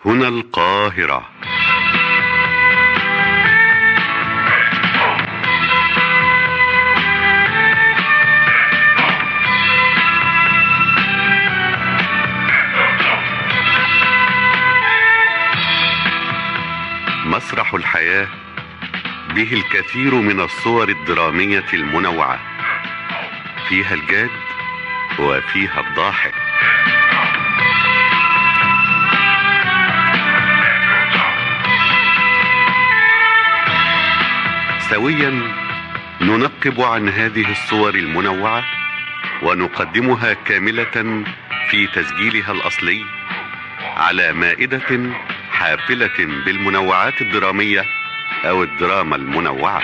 هنا القاهرة مسرح الحياة به الكثير من الصور الدرامية المنوعة فيها الجاد وفيها الضاحك سويا ننقب عن هذه الصور المنوعة ونقدمها كاملة في تسجيلها الأصلي على مائدة حافلة بالمنوعات الدرامية أو الدراما المنوعة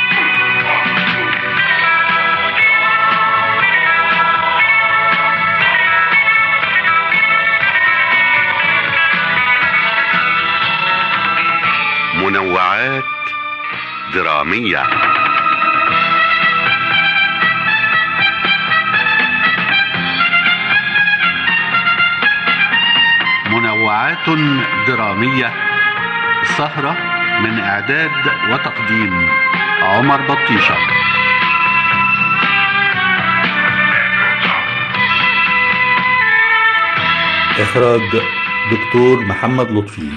منوعات درامية منوعات درامية سهرة من إعداد وتقديم عمر بطيشة إخراج دكتور محمد لطفي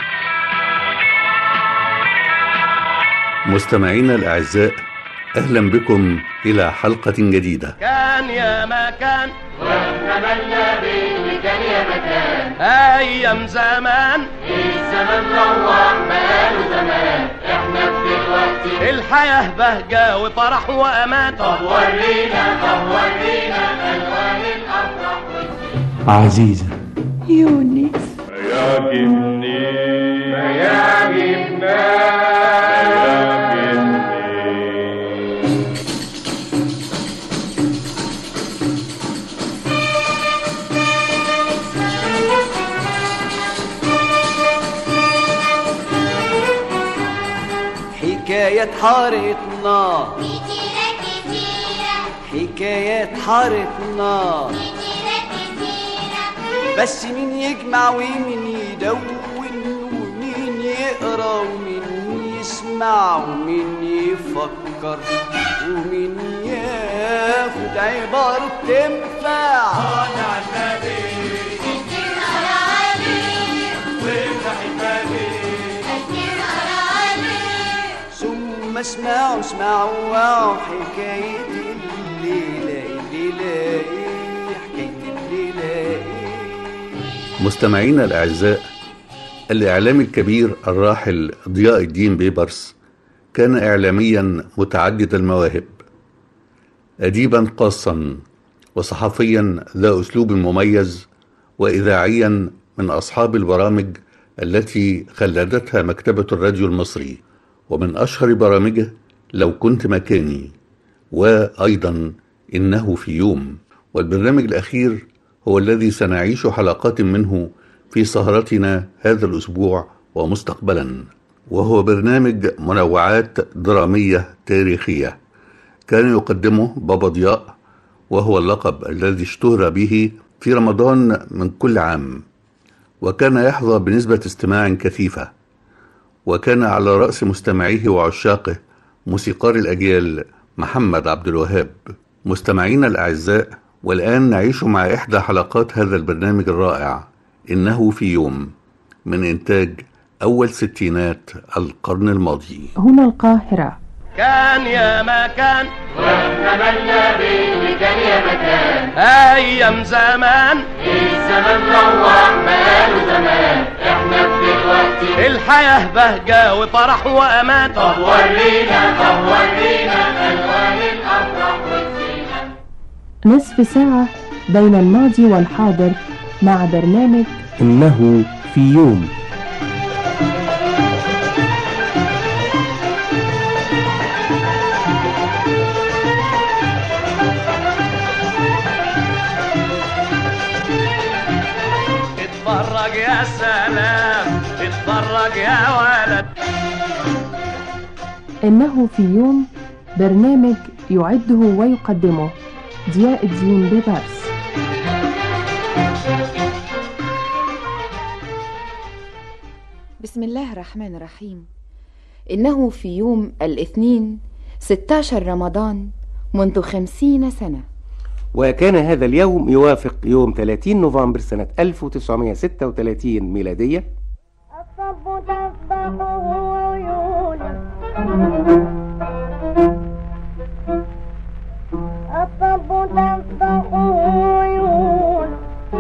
مستمعينا الأعزاء أهلا بكم إلى حلقة جديدة كان يا ما كان ونتمنى بإن كان يا مكان أيام زمان الزمن روح بقاله زمان احنا في دلوقتي الحياة بهجة وفرح وأمان طب ورينا طب ورينا ألوان الأفراح عزيزة يونس يعجبني يعجبنا يعجبني حكاية حارتنا حكاية حارتنا بس مين يجمع ومين يدون ومين يقرا ومين يسمع ومين يفكر ومين ياخد عبارة تنفع ثم اسمعوا اسمعوا واو حكاية الليلة الليلة ايه حكاية الليلة ايه مستمعينا الأعزاء الإعلامي الكبير الراحل ضياء الدين بيبرس كان إعلاميا متعدد المواهب أديبا قاصا وصحفيا ذا أسلوب مميز وإذاعيا من أصحاب البرامج التي خلدتها مكتبة الراديو المصري ومن أشهر برامجه لو كنت مكاني وأيضا إنه في يوم والبرنامج الأخير هو الذي سنعيش حلقات منه في سهرتنا هذا الأسبوع ومستقبلا وهو برنامج منوعات درامية تاريخية كان يقدمه بابا ضياء وهو اللقب الذي اشتهر به في رمضان من كل عام وكان يحظى بنسبة استماع كثيفة وكان على رأس مستمعيه وعشاقه موسيقار الأجيال محمد عبد الوهاب مستمعينا الأعزاء والآن نعيش مع إحدى حلقات هذا البرنامج الرائع إنه في يوم من إنتاج أول ستينات القرن الماضي هنا القاهرة كان يا ما كان ونتمنى بإن كان يا مكان أيام زمان الزمن روح بقاله زمان احنا في دلوقتي الحياة بهجة وفرح وأمان طب ورينا طب ورينا ألوان الأفراح والزينة نصف ساعة بين الماضي والحاضر مع برنامج إنه في يوم اتفرج يا سلام اتفرج يا ولد إنه في يوم برنامج يعده ويقدمه ضياء الدين ببرس بسم الله الرحمن الرحيم إنه في يوم الاثنين 16 رمضان منذ خمسين سنة وكان هذا اليوم يوافق يوم 30 نوفمبر سنة 1936 ميلادية الصب تصبحه عيون الصب تصبحه عيون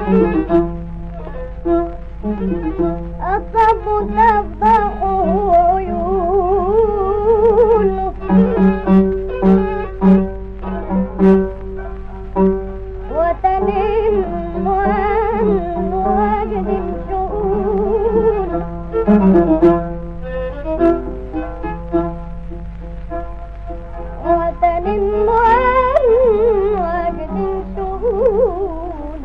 الصب تصبحه عيون وتنم عن وجد الشؤون وتنم عن وجد الشؤون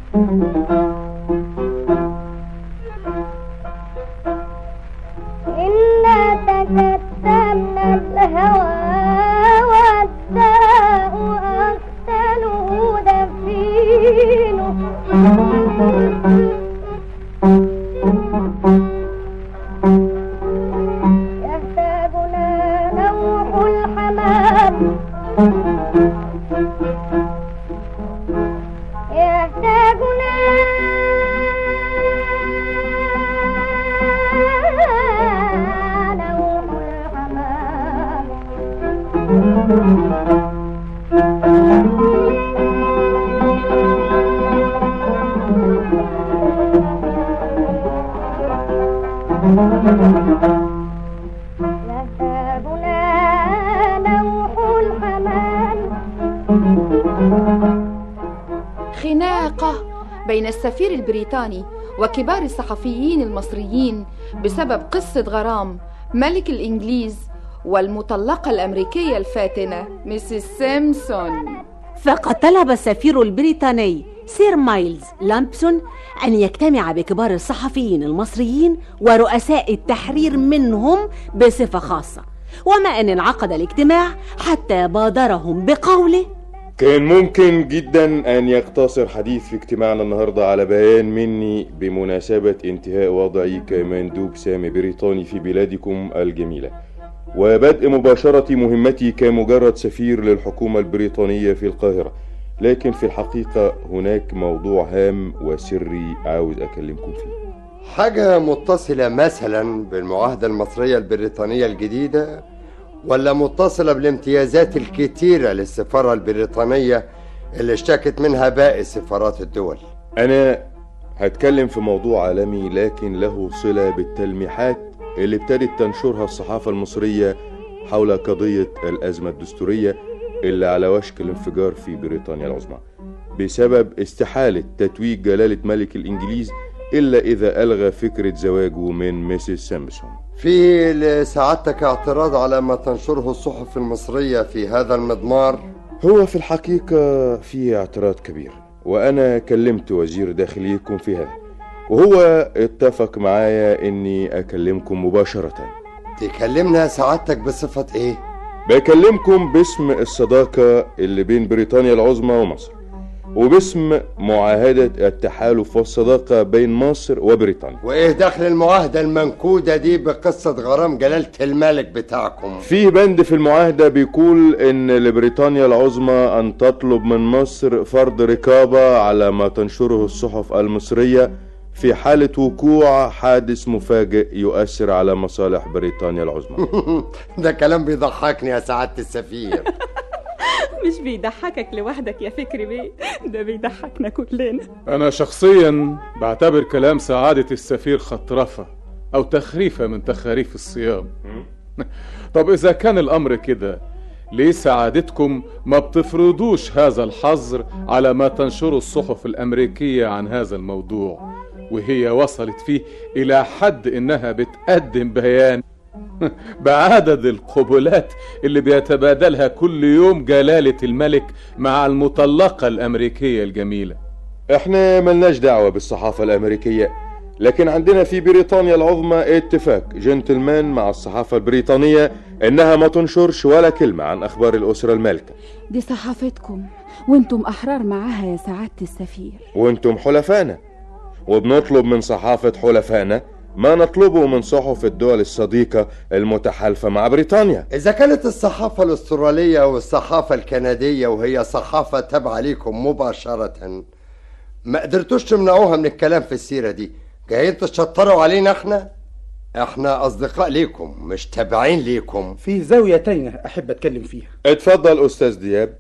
إنا تكتمنا الهوى والداء أقتله دفين يهتاجنا نوح الحمام يهتاجنا نوح الحمام يهتاجنا نوح الحمام خناقة بين السفير البريطاني وكبار الصحفيين المصريين بسبب قصة غرام ملك الإنجليز والمطلقة الأمريكية الفاتنة ميسيس سيمسون فقد طلب السفير البريطاني سير مايلز لامبسون أن يجتمع بكبار الصحفيين المصريين ورؤساء التحرير منهم بصفة خاصة وما أن انعقد الاجتماع حتى بادرهم بقوله كان ممكن جدا أن يقتصر حديث في اجتماعنا النهاردة على بيان مني بمناسبة انتهاء وضعي كمندوب سامي بريطاني في بلادكم الجميلة وبدء مباشرة مهمتي كمجرد سفير للحكومة البريطانية في القاهرة لكن في الحقيقة هناك موضوع هام وسري عاوز أكلمكم فيه حاجة متصلة مثلا بالمعاهدة المصرية البريطانية الجديدة ولا متصلة بالامتيازات الكتيرة للسفارة البريطانية اللي اشتكت منها باقي سفارات الدول أنا هتكلم في موضوع عالمي لكن له صلة بالتلميحات اللي ابتدت تنشرها الصحافة المصرية حول قضية الأزمة الدستورية اللي على وشك الانفجار في بريطانيا العظمى بسبب استحالة تتويج جلالة ملك الإنجليز إلا إذا ألغى فكرة زواجه من ميسيس سامسون في لسعادتك اعتراض على ما تنشره الصحف المصرية في هذا المضمار هو في الحقيقة في اعتراض كبير وأنا كلمت وزير داخليكم في هذا وهو اتفق معايا إني أكلمكم مباشرة تكلمنا سعادتك بصفة ايه؟ بكلمكم باسم الصداقة اللي بين بريطانيا العظمى ومصر وباسم معاهدة التحالف والصداقة بين مصر وبريطانيا وايه دخل المعاهدة المنكودة دي بقصة غرام جلالة الملك بتاعكم؟ في بند في المعاهدة بيقول إن لبريطانيا العظمى أن تطلب من مصر فرض رقابة على ما تنشره الصحف المصرية في حالة وقوع حادث مفاجئ يؤثر على مصالح بريطانيا العظمى ده كلام بيضحكني يا سعادة السفير مش بيضحكك لوحدك يا فكري بيه ده بيضحكنا كلنا أنا شخصيا بعتبر كلام سعادة السفير خطرفة أو تخريفة من تخاريف الصيام طب إذا كان الأمر كده ليه سعادتكم ما بتفرضوش هذا الحظر على ما تنشره الصحف الأمريكية عن هذا الموضوع وهي وصلت فيه إلى حد إنها بتقدم بيان بعدد القبلات اللي بيتبادلها كل يوم جلالة الملك مع المطلقة الأمريكية الجميلة احنا ملناش دعوة بالصحافة الأمريكية لكن عندنا في بريطانيا العظمى اتفاق جنتلمان مع الصحافة البريطانية انها ما تنشرش ولا كلمة عن اخبار الاسرة المالكة دي صحافتكم وانتم احرار معاها يا سعادة السفير وانتم حلفانا وبنطلب من صحافة حلفانا ما نطلبه من صحف الدول الصديقة المتحالفة مع بريطانيا إذا كانت الصحافة الأسترالية والصحافة الكندية وهي صحافة تابعة ليكم مباشرة ما قدرتوش تمنعوها من الكلام في السيرة دي جايين تشطروا علينا احنا احنا أصدقاء ليكم مش تابعين ليكم في زاوية تانية أحب أتكلم فيها اتفضل أستاذ دياب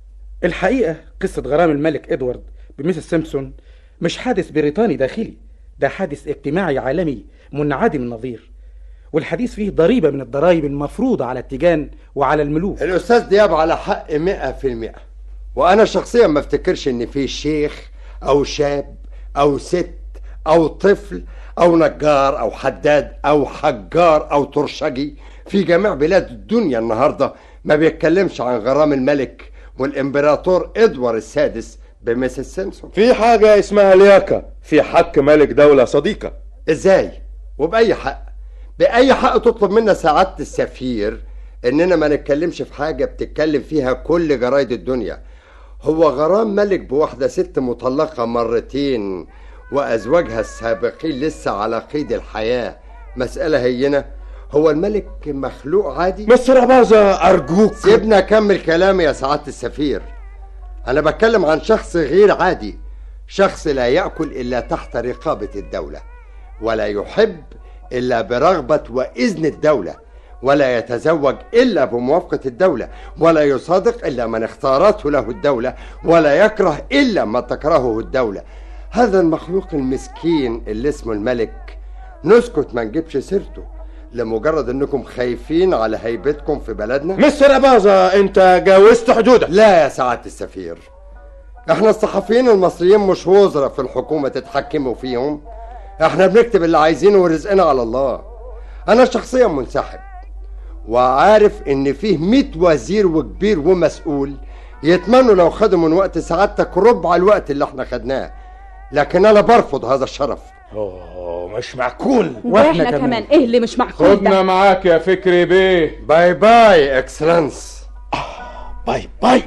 الحقيقة قصة غرام الملك إدوارد بميسيس سيمسون مش حادث بريطاني داخلي ده حادث اجتماعي عالمي منعدم النظير والحديث فيه ضريبة من الضرائب المفروضة على التيجان وعلى الملوك الأستاذ دياب على حق مئة في المئة وأنا شخصيا ما افتكرش إن في شيخ أو شاب أو ست أو طفل أو نجار أو حداد أو حجار أو ترشجي في جميع بلاد الدنيا النهاردة ما بيتكلمش عن غرام الملك والإمبراطور إدوار السادس بميسيس سيمسون في حاجة اسمها لياقة في حق ملك دولة صديقة ازاي وبأي حق بأي حق تطلب منا سعادة السفير إننا ما نتكلمش في حاجة بتتكلم فيها كل جرايد الدنيا هو غرام ملك بواحدة ست مطلقة مرتين وأزواجها السابقين لسه على قيد الحياة مسألة هينة هو الملك مخلوق عادي مستر أباظة أرجوك سيبنا أكمل كلامي يا سعادة السفير أنا بتكلم عن شخص غير عادي شخص لا يأكل إلا تحت رقابة الدولة ولا يحب إلا برغبة وإذن الدولة ولا يتزوج إلا بموافقة الدولة ولا يصادق إلا من اختارته له الدولة ولا يكره إلا ما تكرهه الدولة هذا المخلوق المسكين اللي اسمه الملك نسكت ما نجيبش سيرته لمجرد انكم خايفين على هيبتكم في بلدنا مستر أباظة انت جاوزت حدودك لا يا سعادة السفير احنا الصحفيين المصريين مش وزراء في الحكومة تتحكموا فيهم احنا بنكتب اللي عايزينه ورزقنا على الله انا شخصيا منسحب وعارف ان فيه مئة وزير وكبير ومسؤول يتمنوا لو خدوا من وقت سعادتك ربع الوقت اللي احنا خدناه لكن انا برفض هذا الشرف اوه مش معقول واحنا كمان ايه اللي مش معقول خدنا ده معاك يا فكري بيه باي باي اكسلانس باي باي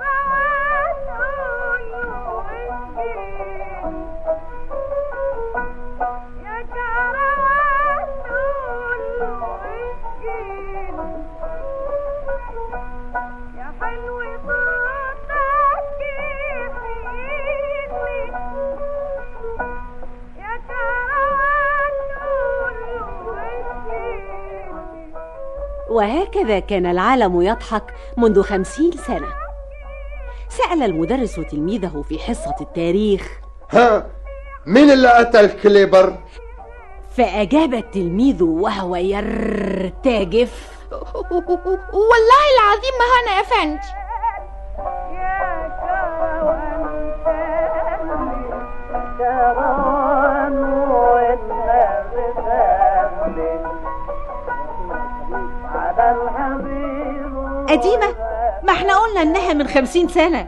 وهكذا كان العالم يضحك منذ خمسين سنة سأل المدرس تلميذه في حصة التاريخ ها مين اللي قتل كليبر فأجاب التلميذ وهو يرتجف والله العظيم ما انا يا فندي قديمة ما احنا قلنا انها من خمسين سنة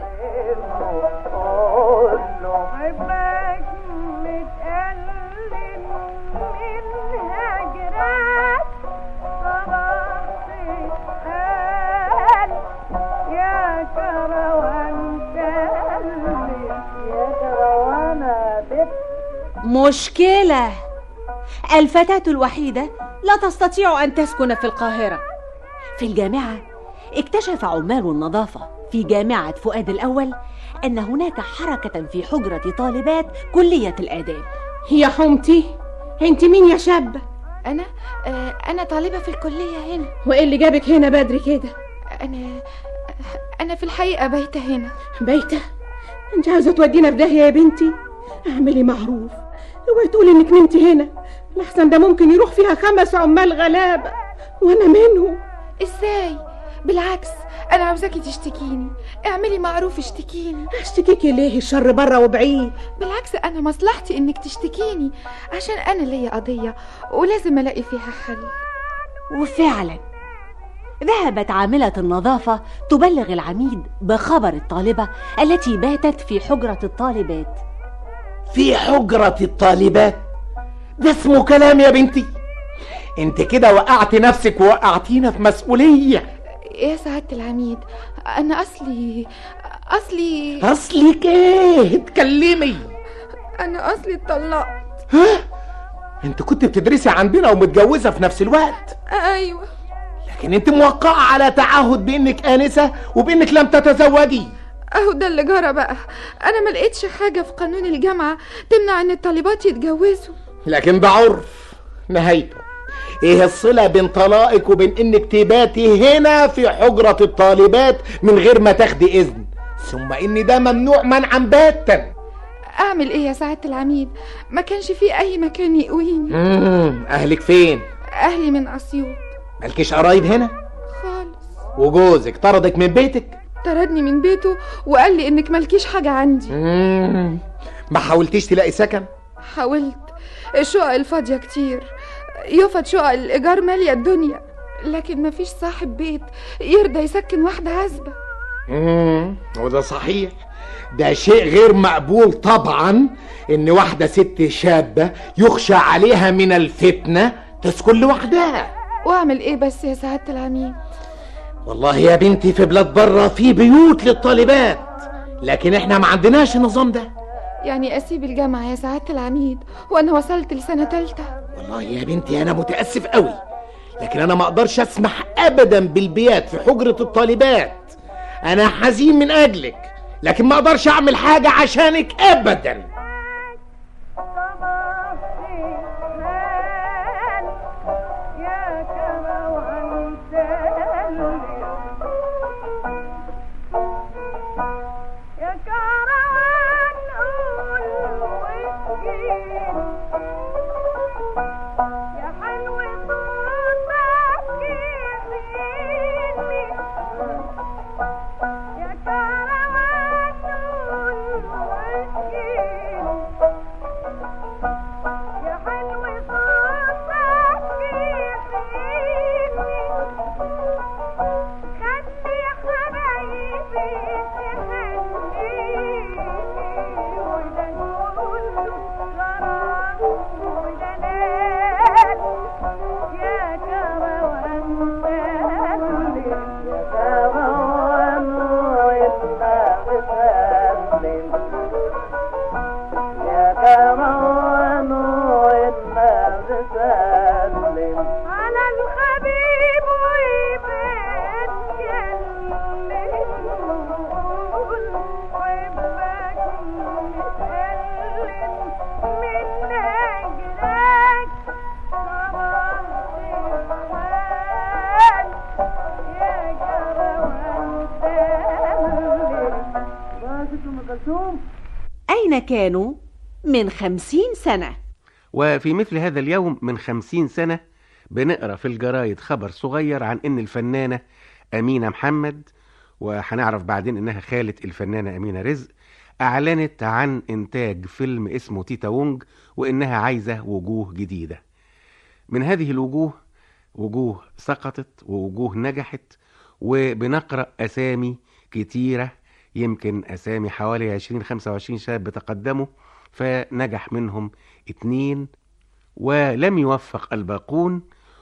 مشكلة الفتاة الوحيدة لا تستطيع أن تسكن في القاهرة في الجامعة اكتشف عمال النظافة في جامعة فؤاد الأول أن هناك حركة في حجرة طالبات كلية الآداب يا حمتي انت مين يا شابة انا آه انا طالبة في الكلية هنا وايه اللي جابك هنا بدري كده انا انا في الحقيقة بايتة هنا بايتة انت عاوزة تودينا في داهية يا بنتي اعملي معروف اوعي تقولي انك نمتي هنا لحسن ده ممكن يروح فيها خمس عمال غلابة وانا منهم ازاي بالعكس انا عاوزاكي تشتكيني اعملي معروف اشتكيني اشتكيكي ليه الشر بره وبعيد بالعكس انا مصلحتي انك تشتكيني عشان انا ليا قضية ولازم الاقي فيها حل وفعلا ذهبت عاملة النظافة تبلغ العميد بخبر الطالبة التي باتت في حجرة الطالبات في حجرة الطالبات ده اسمه كلام يا بنتي انت كده وقعت نفسك ووقعتينا في مسؤولية يا سعادة العميد انا اصلي اصلي اصلك ايه اتكلمي انا اصلي اتطلقت ها انت كنت بتدرسي عندنا ومتجوزه في نفس الوقت ايوه لكن انت موقعه على تعهد بانك انسه وبانك لم تتزوجي اهو ده اللي جرى بقى انا ما لقيتش حاجه في قانون الجامعه تمنع ان الطالبات يتجوزوا لكن ده عرف نهايته ايه الصله بين طلاقك وبين انك تباتي هنا في حجره الطالبات من غير ما تاخدي اذن ثم ان ده ممنوع منعا باتا اعمل ايه يا سعاده العميد ما كانش في اي مكان يقويني مم، اهلك فين اهلي من اسيوط مالكيش قرايب هنا خالص وجوزك طردك من بيتك طردني من بيته وقال لي انك مالكيش حاجه عندي مم، ما حاولتيش تلاقي سكن حاولت الشقق الفاضيه كتير يفض شقق الايجار ماليه الدنيا لكن مفيش صاحب بيت يرضى يسكن واحده عزبه مم، وده صحيح ده شيء غير مقبول طبعا ان واحدة ست شابة يخشى عليها من الفتنة تسكن لوحدها واعمل ايه بس يا سعاده العميد والله يا بنتي في بلاد بره في بيوت للطالبات لكن احنا ما عندناش النظام ده يعني اسيب الجامعه يا سعاده العميد وانا وصلت لسنه تالته والله يا بنتي انا متاسف قوي لكن انا ما اقدرش اسمح ابدا بالبيات في حجرة الطالبات انا حزين من اجلك لكن ما اقدرش اعمل حاجة عشانك ابدا أين كانوا من خمسين سنة وفي مثل هذا اليوم من خمسين سنة بنقرأ في الجرايد خبر صغير عن إن الفنانة أمينة محمد وهنعرف بعدين إنها خالة الفنانة أمينة رزق أعلنت عن إنتاج فيلم اسمه تيتا وونج وإنها عايزة وجوه جديدة من هذه الوجوه وجوه سقطت ووجوه نجحت وبنقرأ أسامي كتيرة يمكن أسامي حوالي 20 25 شاب تقدموا فنجح منهم اتنين ولم يوفق الباقون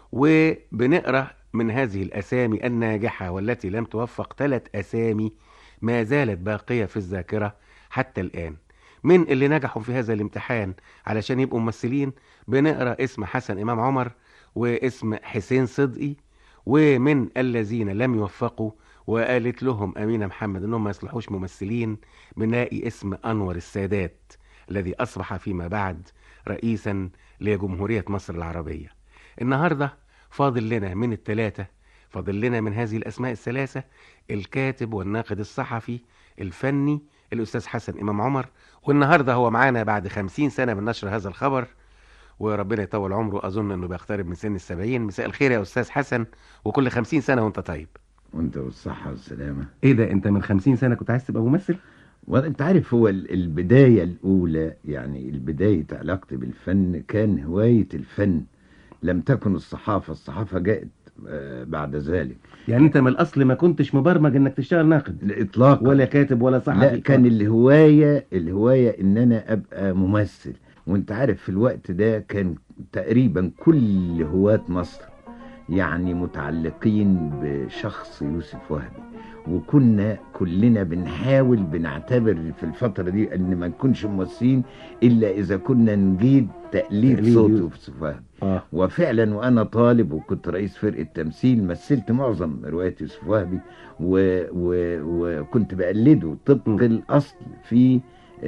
وبنقرأ من هذه الأسامي الناجحة والتي لم توفق ثلاث أسامي ما زالت باقية في الذاكرة حتى الآن من اللي نجحوا في هذا الامتحان علشان يبقوا ممثلين بنقرأ اسم حسن إمام عمر واسم حسين صدقي ومن الذين لم يوفقوا وقالت لهم أمينة محمد أنهم ما يصلحوش ممثلين بنلاقي اسم أنور السادات الذي أصبح فيما بعد رئيسا لجمهورية مصر العربية النهاردة فاضل لنا من الثلاثة فاضل لنا من هذه الأسماء الثلاثة الكاتب والناقد الصحفي الفني الأستاذ حسن إمام عمر والنهاردة هو معانا بعد خمسين سنة من نشر هذا الخبر وربنا يطول عمره أظن أنه بيقترب من سن السبعين مساء الخير يا أستاذ حسن وكل خمسين سنة وأنت طيب وانت بالصحة والسلامة إيه ده أنت من خمسين سنة كنت عايز تبقى ممثل؟ وانت عارف هو ال- البداية الأولى يعني البداية علاقتي بالفن كان هواية الفن لم تكن الصحافة الصحافة جاءت آه، بعد ذلك يعني أنت من الأصل ما كنتش مبرمج إنك تشتغل ناقد إطلاقا ولا كاتب ولا صحفي لا كان الهواية الهواية إن أنا أبقى ممثل وانت عارف في الوقت ده كان تقريبا كل هواة مصر يعني متعلقين بشخص يوسف وهبي وكنا كلنا بنحاول بنعتبر في الفترة دي ان ما نكونش ممثلين الا اذا كنا نجيد تقليد تقليد صوت يوسف. يوسف وهبي آه. وفعلا وانا طالب وكنت رئيس فرقه تمثيل مثلت معظم روايات يوسف وهبي و... و... وكنت بقلده طبق الاصل في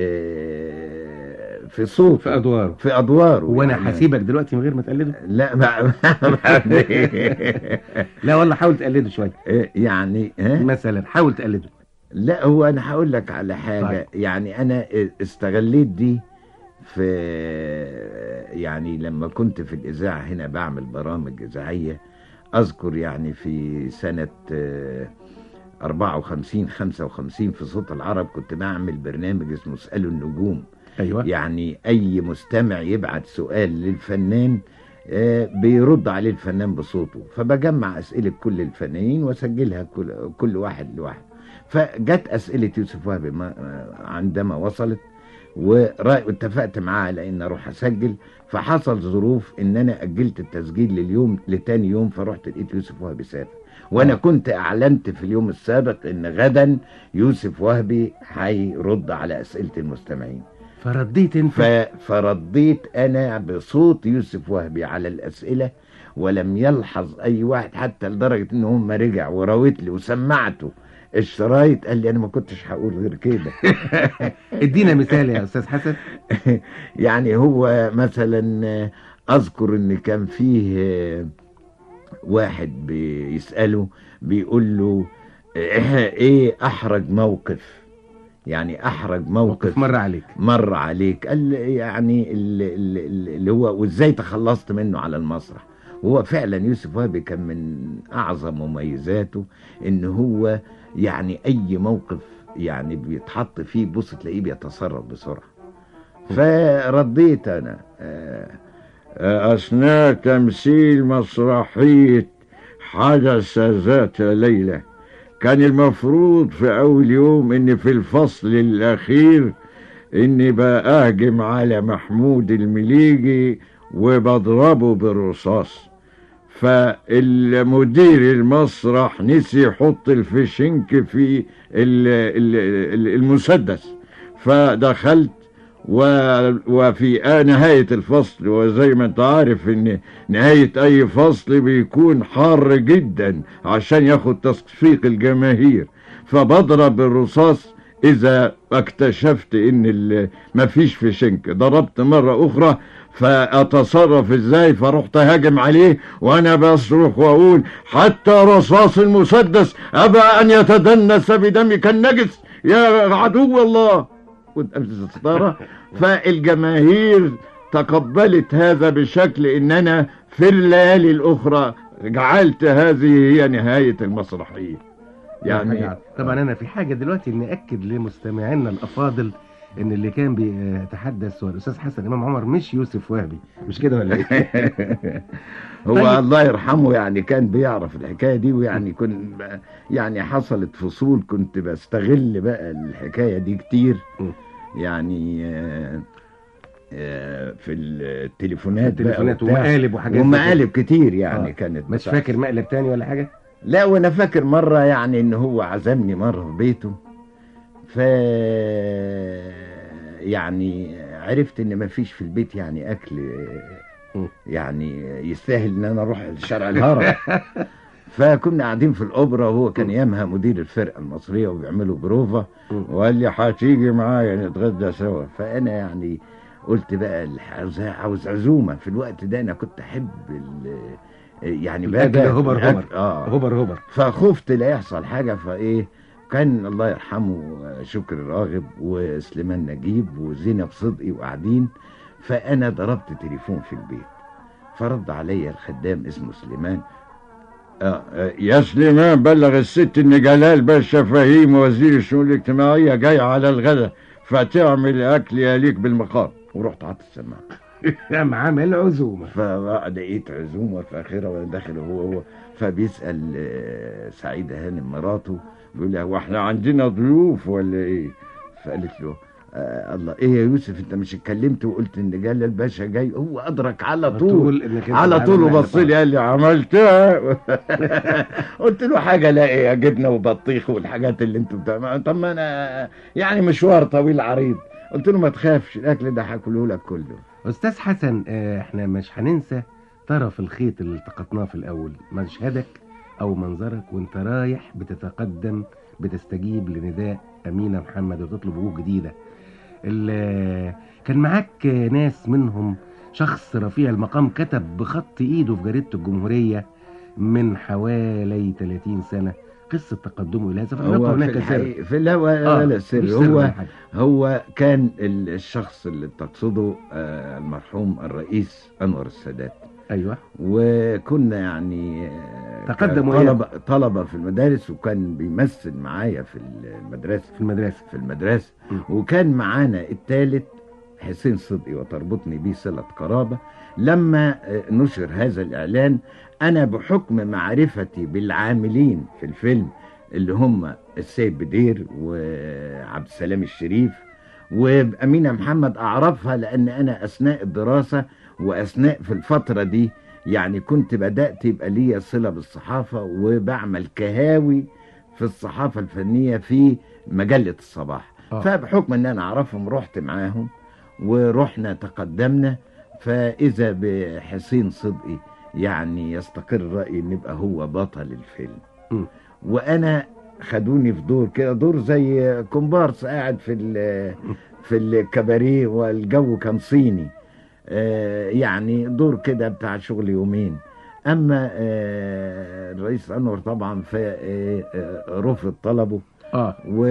آه، في صوت في أدواره. في ادواره وانا يعني- هسيبك دلوقتي من غير ما تقلده لا ما... لا والله حاول تقلده شويه يعني ها؟ مثلا حاول تقلده لا هو انا هقول لك على حاجه طيب. يعني انا استغليت دي في يعني لما كنت في الاذاعه هنا بعمل برامج اذاعيه اذكر يعني في سنه آه، 54 55 في صوت العرب كنت بعمل برنامج اسمه اسالوا النجوم ايوه يعني اي مستمع يبعت سؤال للفنان آه، بيرد عليه الفنان بصوته فبجمع اسئله كل الفنانين واسجلها كل كل واحد لوحده فجت اسئله يوسف وهبي ما- آه، عندما وصلت ورا- واتفقت معاه على ان اروح اسجل فحصل ظروف ان انا اجلت التسجيل لليوم لتاني يوم فرحت لقيت يوسف وهبي سافر وانا كنت اعلنت في اليوم السابق ان غدا يوسف وهبي هيرد على اسئله المستمعين فرديت انت ف... فرديت انا بصوت يوسف وهبي على الاسئله ولم يلحظ اي واحد حتى لدرجه ان هم رجع وراوت لي وسمعته الشرايط قال لي انا ما كنتش هقول غير كده ادينا مثال يا استاذ حسن يعني هو مثلا اذكر ان كان فيه واحد بيساله بيقول له ايه احرج موقف يعني احرج موقف مر عليك مر عليك قال يعني ال- ال- ال- اللي هو وازاي تخلصت منه على المسرح وهو فعلا يوسف وهبي كان من اعظم مميزاته ان هو يعني اي موقف يعني بيتحط فيه بص تلاقيه بيتصرف بسرعه فرديت انا آه، آه، اثناء تمثيل مسرحيه حدث ذات ليله كان المفروض في اول يوم ان في الفصل الاخير اني بهجم على محمود المليجي وبضربه بالرصاص فالمدير المسرح نسي يحط الفشنك في ال- ال- ال- المسدس فدخلت و- وفي آه نهاية الفصل وزي ما انت عارف ان نهاية اي فصل بيكون حار جدا عشان ياخد تصفيق الجماهير فبضرب الرصاص اذا اكتشفت ان ال- مفيش في شنك ضربت مرة اخرى فاتصرف ازاي فرحت هاجم عليه وانا بصرخ واقول حتى رصاص المسدس ابى ان يتدنس بدمك النجس يا عدو الله قدام الستارة فالجماهير تقبلت هذا بشكل ان انا في الليالي الاخرى جعلت هذه هي نهاية المسرحية يعني طبعا انا في حاجه دلوقتي ناكد لمستمعينا الافاضل ان اللي كان بيتحدث هو الاستاذ حسن امام عمر مش يوسف وهبي مش كده ولا ايه هو طيب. الله يرحمه يعني كان بيعرف الحكايه دي ويعني كنت يعني حصلت فصول كنت بستغل بقى الحكايه دي كتير يعني آه، آه، في التليفونات بقى التليفونات وبتاع. ومقالب وحاجات زي ومقالب كده. كتير يعني آه. كانت مش بتحصل. فاكر مقلب تاني ولا حاجه لا وانا فاكر مره يعني ان هو عزمني مره في بيته ف يعني عرفت ان مفيش في البيت يعني اكل يعني يستاهل ان انا اروح لشارع الهرم فكنا قاعدين في الاوبرا وهو كان ايامها مدير الفرقه المصريه وبيعملوا بروفا وقال لي هتيجي معايا نتغدى سوا فانا يعني قلت بقى الح- عاوز عاوز عزومه في الوقت ده انا كنت احب ال- يعني الأكل بقى هبر الأكل- هبر. اه هبر هبر فخفت لا يحصل حاجه فايه كان الله يرحمه شكري راغب وسليمان نجيب وزينب صدقي وقاعدين فانا ضربت تليفون في البيت فرد عليا الخدام اسمه سليمان آه آه، يا سليمان بلغ الست ان جلال باشا فهيم وزير الشؤون الاجتماعيه جاي على الغداء فتعمل اكل يليق بالمقام ورحت حاطط السماعه قام عامل عزومه فلقيت عزومه في اخرها وانا داخل هو هو فبيسال آه، سعيده هانم مراته بيقول لها هو احنا عندنا ضيوف ولا ايه؟ فقالت له آه الله ايه يا يوسف انت مش اتكلمت وقلت ان جلال الباشا جاي هو ادرك على على طول طول إنك أنت على اللي طول عامل وبص لي قال لي عملتها قلت له حاجه لا ايه جبنه وبطيخ والحاجات اللي انتوا بتعملوها طب ما انا يعني مشوار طويل عريض قلت له ما تخافش الاكل ده هاكله لك كله استاذ حسن آه، احنا مش هننسى طرف الخيط اللي التقطناه في الاول مشهدك او منظرك وانت رايح بتتقدم بتستجيب لنداء امينه محمد وتطلب وجوه جديده ال- كان معاك ناس منهم شخص رفيع المقام كتب بخط ايده في جريده الجمهوريه من حوالي 30 سنه قصه تقدمه الى هذا فلم يبقى هو في هناك سر الحقيقة في لا ولا آه، لا مش سر سر هو ولا حاجة. هو كان ال- الشخص اللي تقصده آه، المرحوم الرئيس انور السادات ايوه وكنا يعني آه، تقدم طلبة طلبة في المدارس وكان بيمثل معايا في المدرسة في المدرسة في المدرسة وكان معانا الثالث حسين صدقي وتربطني بيه صلة قرابة لما آه، نشر هذا الإعلان أنا بحكم معرفتي بالعاملين في الفيلم اللي هم السيد بدير وعبد السلام الشريف وأمينة محمد أعرفها لأن أنا أثناء الدراسة وأثناء في الفترة دي يعني كنت بدأت يبقى ليا صلة بالصحافة وبعمل كهاوي في الصحافة الفنية في مجلة الصباح آه. فبحكم ان انا اعرفهم رحت معاهم ورحنا تقدمنا فاذا بحسين صدقي يعني يستقر رأيي ان يبقى هو بطل الفيلم م. وانا خدوني في دور كده دور زي كومبارس قاعد في ال- في الكباريه والجو كان صيني آه، يعني دور كده بتاع شغل يومين اما آه، الرئيس انور طبعا فرفض طلبه اه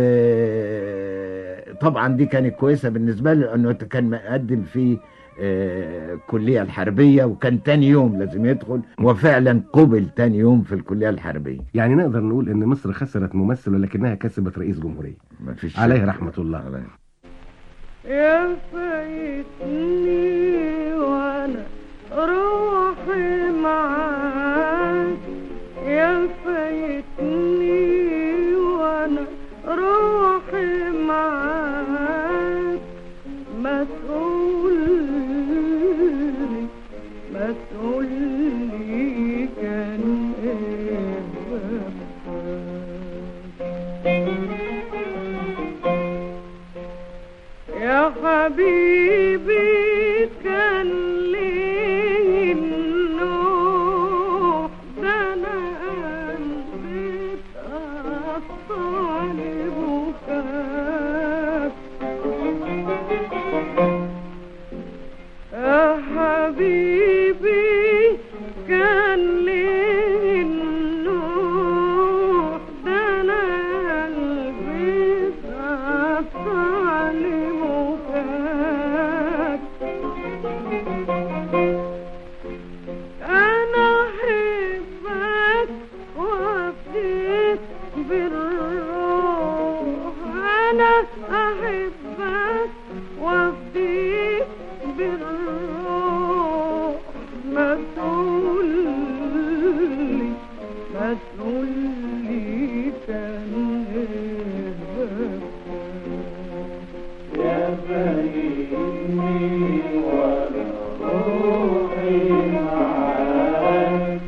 وطبعا دي كانت كويسه بالنسبه له لانه كان مقدم في آه، الكليه الحربيه وكان تاني يوم لازم يدخل وفعلا قبل تاني يوم في الكليه الحربيه يعني نقدر نقول ان مصر خسرت ممثل ولكنها كسبت رئيس جمهوريه مفيش عليه شك. رحمه الله يا فايتني وانا روحي معاك يا فايتني وانا روحي معاك ما تقولي ما تقولي كان ايه يا حبيبي كان لي النوح ده انا قلبي اتقطع لبكاك يا حبيبي كان لي النوح ده انا قلبي اتقطع لبكاك انا احبك وافديك بالروح انا احبك وافديك بالروح ما تقولي ما تقولي كان يا بني وانا روحي معاك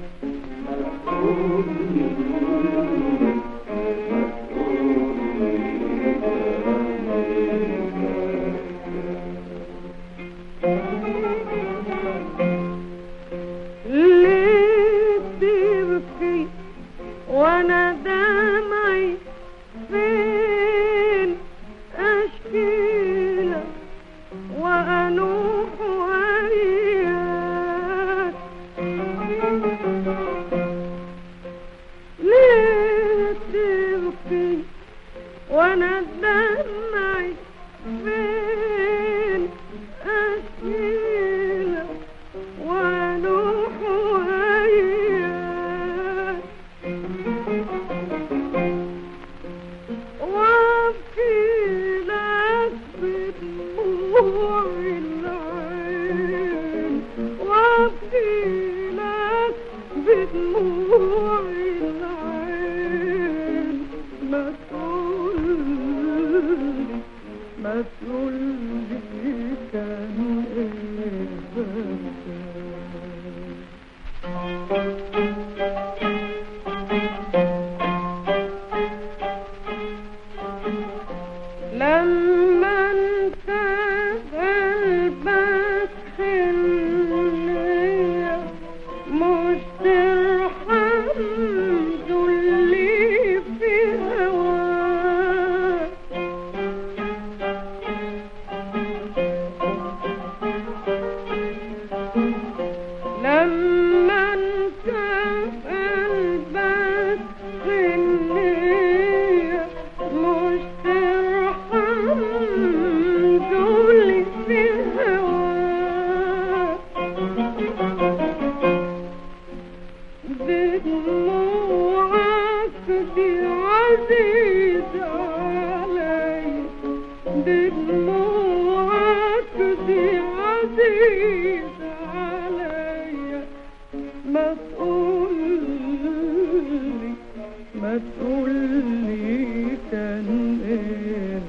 ليه تبكي وانا دمعي فين اشكيلك وانوح وياك ليه تبكي وانا دمعي فين اشكيلك وانوح وياك وابكي لك بدموع العين وابكي لك بدموع العين ما تقولي ما تقولي لما انت قلبك حنية مش ترحم اللي في هواك لما انت قلبك حنية مش ترحم دول في هواك بدموعك دي عزيزة علي بدموعك دي عزيزة علي ما تقولي ما تقولي كان ايه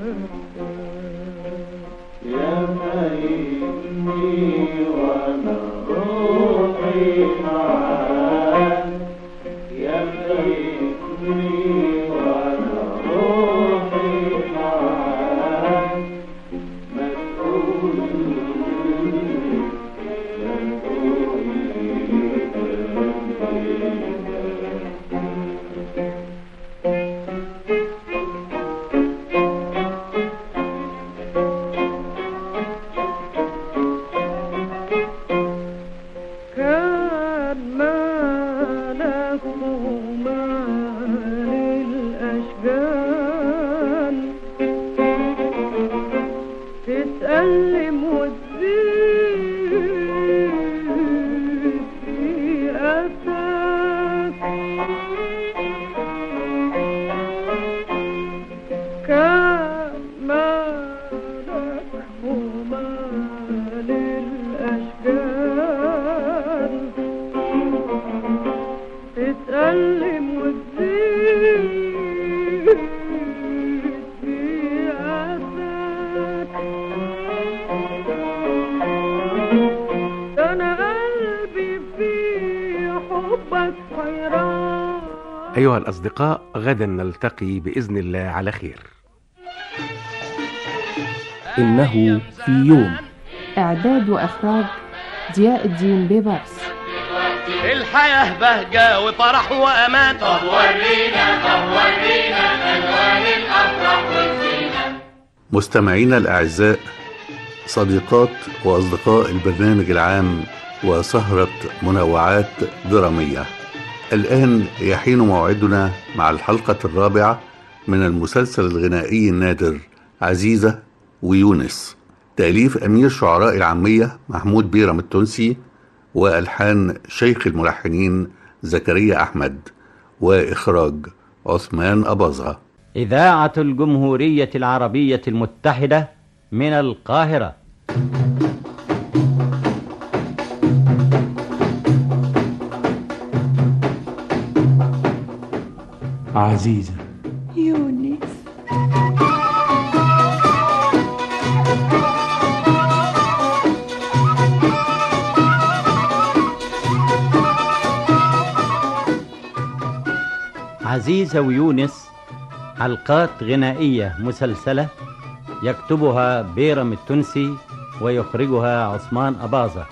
يا مايني وانا روحي معاك يا مايني وانا روحي معاك ما تقولي ما كان مالك ومال الأشجان تتألم وتزيد في أساك كان مالك ومال الأشجان تتألم وتزيد في أساك ده أنا قلبي في حبك حيران أيها الأصدقاء غدا نلتقي بإذن الله على خير إنه في يوم إعداد وإخراج ضياء الدين بيبرس الحياة بهجة وفرح وأمان طب ورينا طب ورينا ألوان الأفراح والزينة مستمعينا الأعزاء صديقات وأصدقاء البرنامج العام وسهرة منوعات درامية الآن يحين موعدنا مع الحلقة الرابعة من المسلسل الغنائي النادر عزيزة ويونس تأليف أمير شعراء العامية محمود بيرم التونسي وألحان شيخ الملحنين زكريا أحمد وإخراج عثمان أباظة إذاعة الجمهورية العربية المتحدة من القاهرة عزيزة يونس عزيزة ويونس حلقات غنائية مسلسلة يكتبها بيرم التونسي ويخرجها عثمان أباظة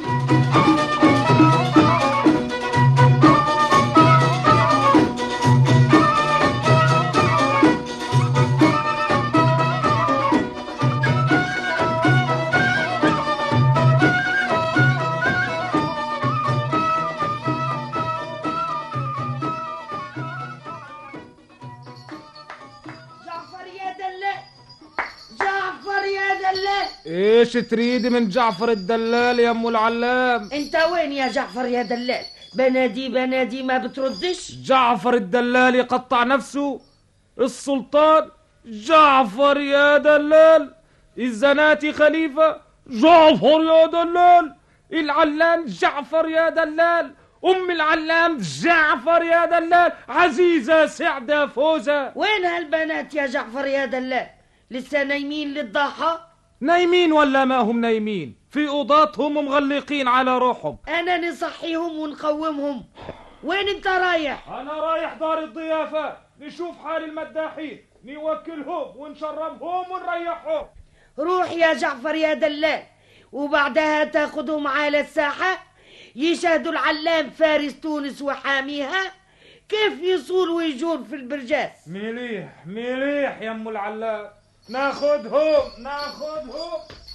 جعفر يا دلال جعفر يا دلال ايش تريدي من جعفر الدلال يا ام العلام انت وين يا جعفر يا دلال بنادي بنادي ما بتردش جعفر الدلال يقطع نفسه السلطان جعفر يا دلال الزناتي خليفة جعفر يا دلال العلام جعفر يا دلال أم العلام جعفر يا دلال عزيزة سعدة فوزة وين هالبنات يا جعفر يا دلال لسه نايمين للضحى نايمين ولا ما هم نايمين في اوضاتهم ومغلقين على روحهم انا نصحيهم ونقومهم وين انت رايح انا رايح دار الضيافه نشوف حال المداحين نوكلهم ونشربهم ونريحهم روح يا جعفر يا دلال وبعدها تاخدهم على الساحة يشاهدوا العلام فارس تونس وحاميها كيف يصول ويجور في البرجاس مليح مليح يا ام العلام ناخدهم ناخدهم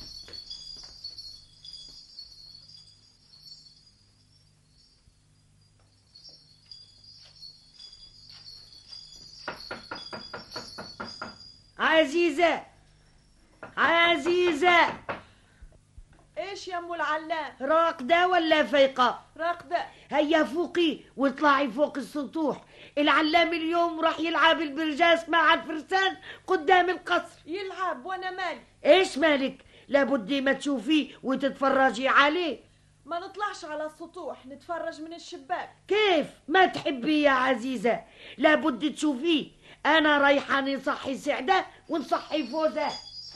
عزيزة عزيزة ايش يا ام العلام راقدة ولا فيقة راقدة هيا فوقي واطلعي فوق السطوح العلام اليوم راح يلعب البرجاس مع الفرسان قدام القصر يلعب وانا مالي ايش مالك لابد ما تشوفيه وتتفرجي عليه ما نطلعش على السطوح نتفرج من الشباك كيف ما تحبي يا عزيزة لابد تشوفيه انا رايحة نصحي سعدة ونصحي فوزة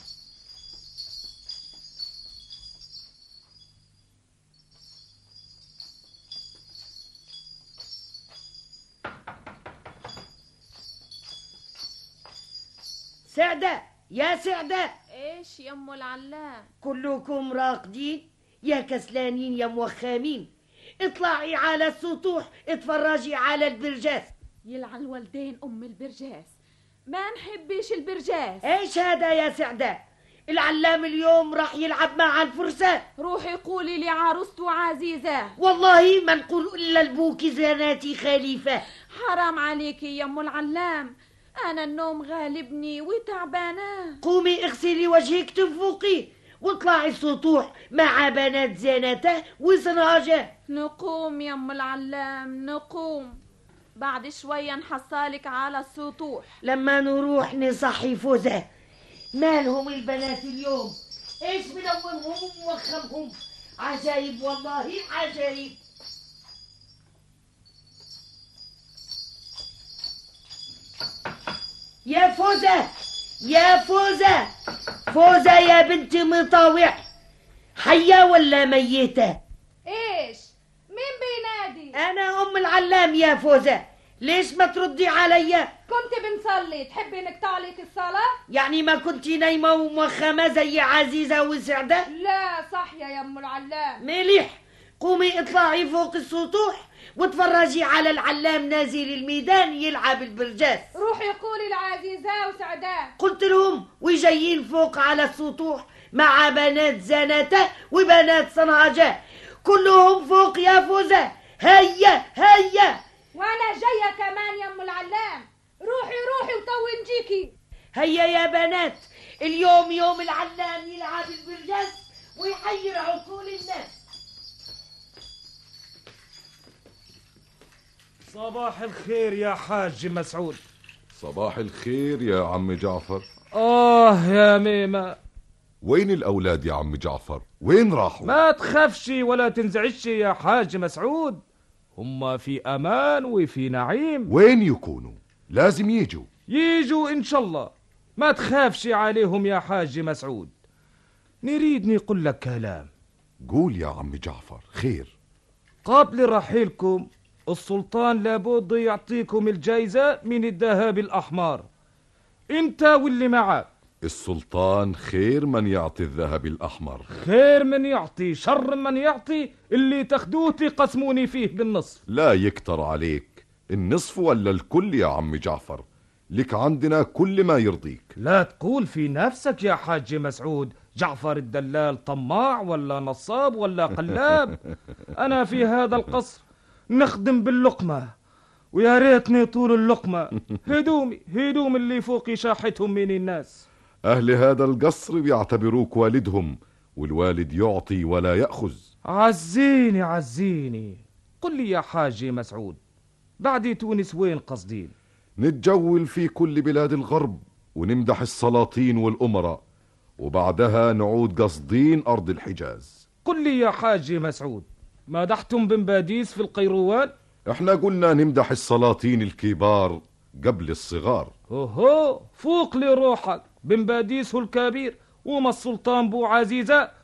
سعدة يا سعدة ايش يا ام العلام كلكم راقدين يا كسلانين يا موخامين اطلعي على السطوح اتفرجي على البرجاس يلعن والدين ام البرجاس ما نحبش البرجاس ايش هذا يا سعدة العلام اليوم راح يلعب مع الفرسان روحي قولي لعروسته عزيزة والله ما نقول الا البوك زناتي خليفة حرام عليكي يا ام العلام انا النوم غالبني وتعبانة قومي اغسلي وجهك تنفقي واطلعي السطوح مع بنات زينته وصناجه نقوم يا ام العلام نقوم بعد شوية نحصلك على السطوح لما نروح نصحي فوزة مالهم البنات اليوم ايش منومهم وموخمهم عجايب والله عجايب يا فوزة يا فوزة فوزة يا بنت مطاوع حية ولا ميتة ايش مين بينادي أنا أم العلام يا فوزة ليش ما تردي عليا كنت بنصلي تحبي نقطع لك الصلاة يعني ما كنت نايمة وموخمة زي عزيزة وسعدة لا صحية يا ام العلام مليح قومي اطلعي فوق السطوح وتفرجي على العلام نازل الميدان يلعب البرجاس روحي قولي لعزيزة وسعداء قلت لهم وجايين فوق على السطوح مع بنات زنته وبنات صنعجة كلهم فوق يا فوزة هيا هيا وانا جاية كمان يا ام العلام روحي روحي وطوي نجيكي هيا يا بنات اليوم يوم العلام يلعب البرجاس ويحير عقول الناس صباح الخير يا حاج مسعود صباح الخير يا عم جعفر آه يا ميمة وين الأولاد يا عم جعفر وين راحوا ما تخافش ولا تنزعجش يا حاج مسعود هم في أمان وفي نعيم وين يكونوا لازم يجوا يجوا إن شاء الله ما تخافش عليهم يا حاج مسعود نريد نقول لك كلام قول يا عم جعفر خير قبل رحيلكم السلطان لابد يعطيكم الجايزة من الذهب الأحمر انت واللي معك السلطان خير من يعطي الذهب الأحمر خير من يعطي شر من يعطي اللي تاخدوه تقسموني فيه بالنصف لا يكتر عليك النصف ولا الكل يا عم جعفر لك عندنا كل ما يرضيك لا تقول في نفسك يا حاج مسعود جعفر الدلال طماع ولا نصاب ولا قلاب أنا في هذا القصر نخدم باللقمة ويا ريتني طول اللقمة هدومي هدوم اللي فوقي شاحتهم من الناس أهل هذا القصر بيعتبروك والدهم والوالد يعطي ولا يأخذ عزيني عزيني قل لي يا حاجي مسعود بعد تونس وين قصدين نتجول في كل بلاد الغرب ونمدح السلاطين والأمراء وبعدها نعود قصدين أرض الحجاز قل لي يا حاجي مسعود مدحتم بن باديس في القيروان احنا قلنا نمدح السلاطين الكبار قبل الصغار اوهو فوق لروحك بن باديس هو الكبير وما السلطان بو عزيزة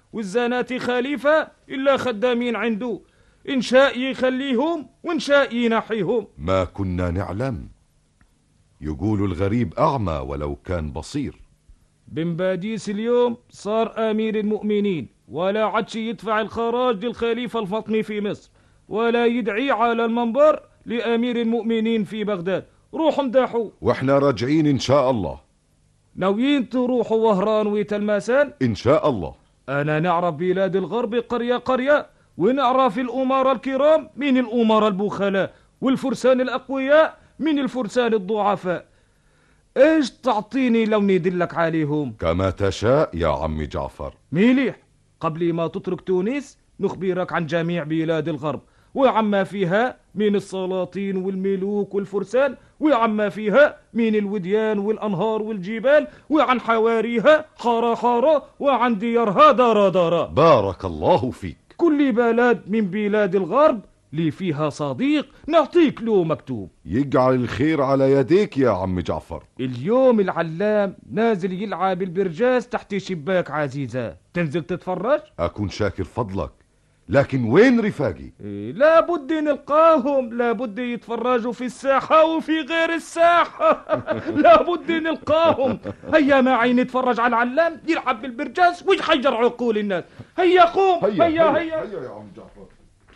والزناتي خليفة إلا خدامين عنده إن شاء يخليهم وإن شاء ينحيهم ما كنا نعلم يقول الغريب أعمى ولو كان بصير بن باديس اليوم صار أمير المؤمنين ولا عادش يدفع الخراج للخليفة الفاطمي في مصر ولا يدعي على المنبر لأمير المؤمنين في بغداد روحوا امدحوا واحنا راجعين إن شاء الله ناويين تروحوا وهران وتلمسان إن شاء الله أنا نعرف بلاد الغرب قرية قرية ونعرف الأمراء الكرام من الأمراء البخلاء والفرسان الأقوياء من الفرسان الضعفاء ايش تعطيني لو ندلك عليهم كما تشاء يا عم جعفر مليح قبل ما تترك تونس نخبرك عن جميع بلاد الغرب وعما فيها من السلاطين والملوك والفرسان وعما فيها من الوديان والأنهار والجبال وعن حواريها حارة حارة وعن ديارها دارا دارا بارك الله فيك كل بلد من بلاد الغرب لي فيها صديق نعطيك له مكتوب يجعل الخير على يديك يا عم جعفر اليوم العلام نازل يلعب البرجاز تحت شباك عزيزة تنزل تتفرج؟ أكون شاكر فضلك لكن وين رفاقي إيه لابد نلقاهم لابد يتفرجوا في الساحة وفي غير الساحة لابد نلقاهم هيا معي نتفرج على العلام يلعب بالبرجاز ويحير عقول الناس هيا قوم هيا هيا, هيا, هيا. هيا يا عم جعفر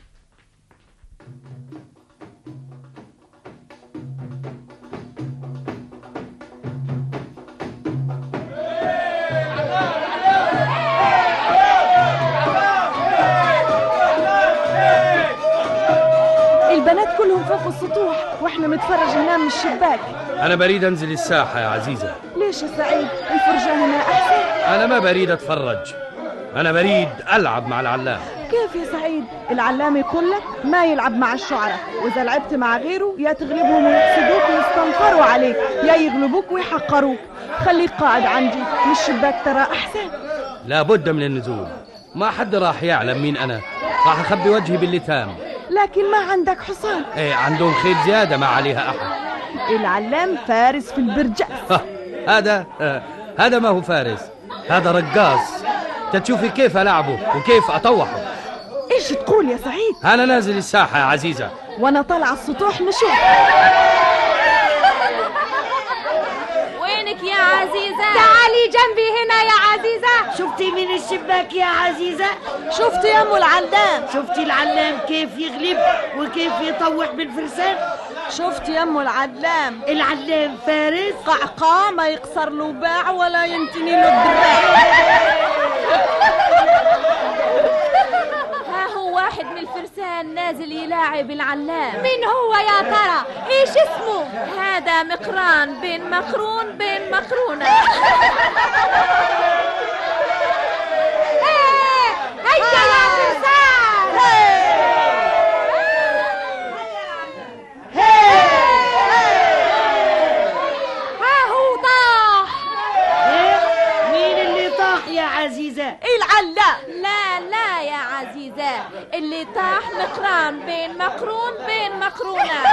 البنات كلهم فوق السطوح واحنا نتفرج هنا من الشباك أنا بريد أنزل الساحة يا عزيزة ليش يا سعيد الفرجة هنا أحسن أنا ما بريد أتفرج أنا بريد ألعب مع العلام كيف يا سعيد العلام يقول لك ما يلعب مع الشعراء واذا لعبت مع غيره يا تغلبهم ويحسدوك ويستنكروا عليك يا يغلبوك ويحقروك خليك قاعد عندي من الشباك ترى احسن لابد من النزول ما حد راح يعلم مين أنا راح أخبي وجهي باللتام لكن ما عندك حصان إيه عندهم خيل زيادة ما عليها أحد العلام فارس في البرجاز هذا آه، هذا ما هو فارس هذا رقاص تشوفي كيف ألعبه وكيف أطوحه ايش تقول يا سعيد أنا نازل الساحة يا عزيزة وانا طالعه السطوح نشوف وينك يا عزيزة تعالي جنبي هنا يا عزيزة شفتي من الشباك يا عزيزة شفتي يا ام العلام شفتي العلام كيف يغلب وكيف يطوح بالفرسان شفتي يا ام العلام العلام فارس قعقاع ما يقصر له باع ولا ينتني له الدراع ها هو واحد من الفرسان نازل يلاعب العلام مين هو يا ترى ايش اسمه هذا مقران بين مقرون بين مقرونة هيا يا فرسان ها هو طاح مين اللي طاح يا عزيزة العلام لا لا يا عزيزة اللي طاح مقران بين مقرون بين مقرونة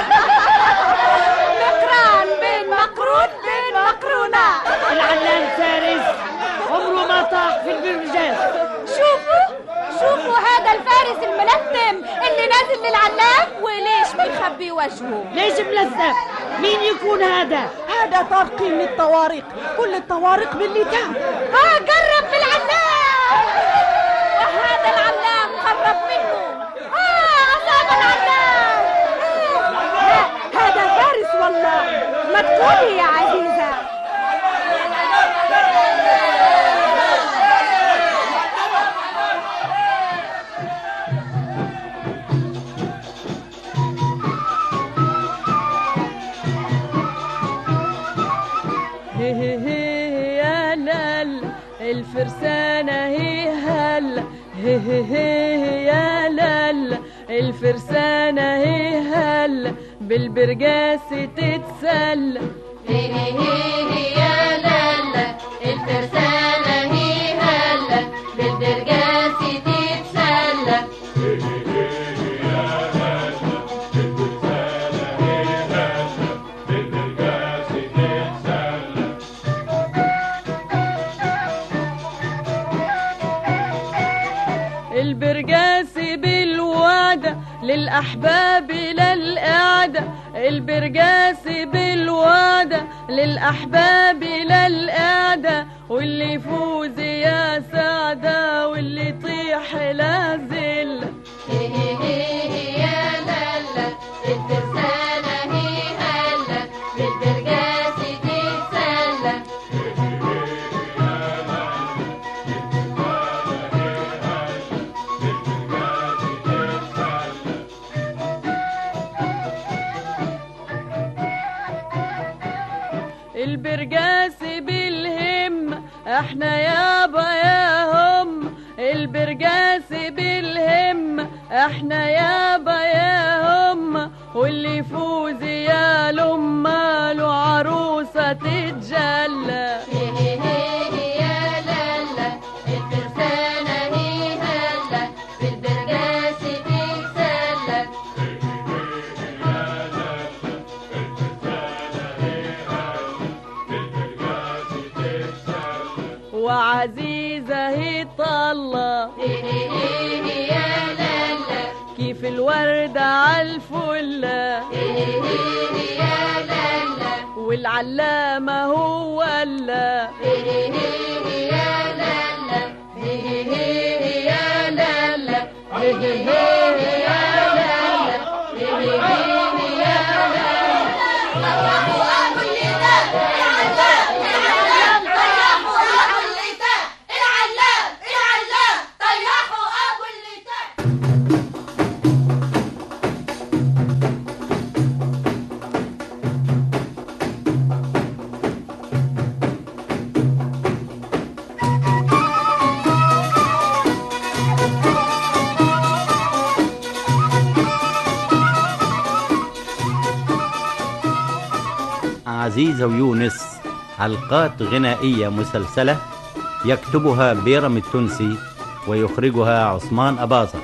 مقران بين مقرون بين مقرونة العلام فارس عمره ما طاح في البرجاز شوفوا شوفوا هذا الفارس الملثم اللي نازل للعلام وليش بيخبي وجهه ليش ملثم مين يكون هذا هذا طارقي من الطوارق كل الطوارق باللتام ها قرب بالعلام وهذا العلام قرب منه اه اصاب العلام هذا فارس والله ما تقولي يا عزيزة هي هي هي يا لال الفرسانة هي هل هي هي هي يا لال الفرسانة هي هل بالبرجاس تتسل هي هي يا لالا الفرسانة هي هلا بالدرجاس تتسلى للأحباب للقعدة البرجاس بالوعدة للأحباب للقعدة واللي يفوز يا سعدة واللي يطيح لا زلة يا لالا الترسانة هي هلا بالبرجاس تتسلى البرجاس بالهم احنا يابا يا هم البرجاس بالهم احنا يابا يا هم واللي يفوز يا لما له عروسة تتجلى يا لالا الترسانة هي هلا بالبرجاس تتسلى وعزيزة هي طلة يا لالا كيف الوردة عالفلة يا لالا والعلامة هو ولا يا لالا يا لالا عزيزة ويونس حلقات غنائية مسلسلة يكتبها بيرم التونسي ويخرجها عثمان أباظة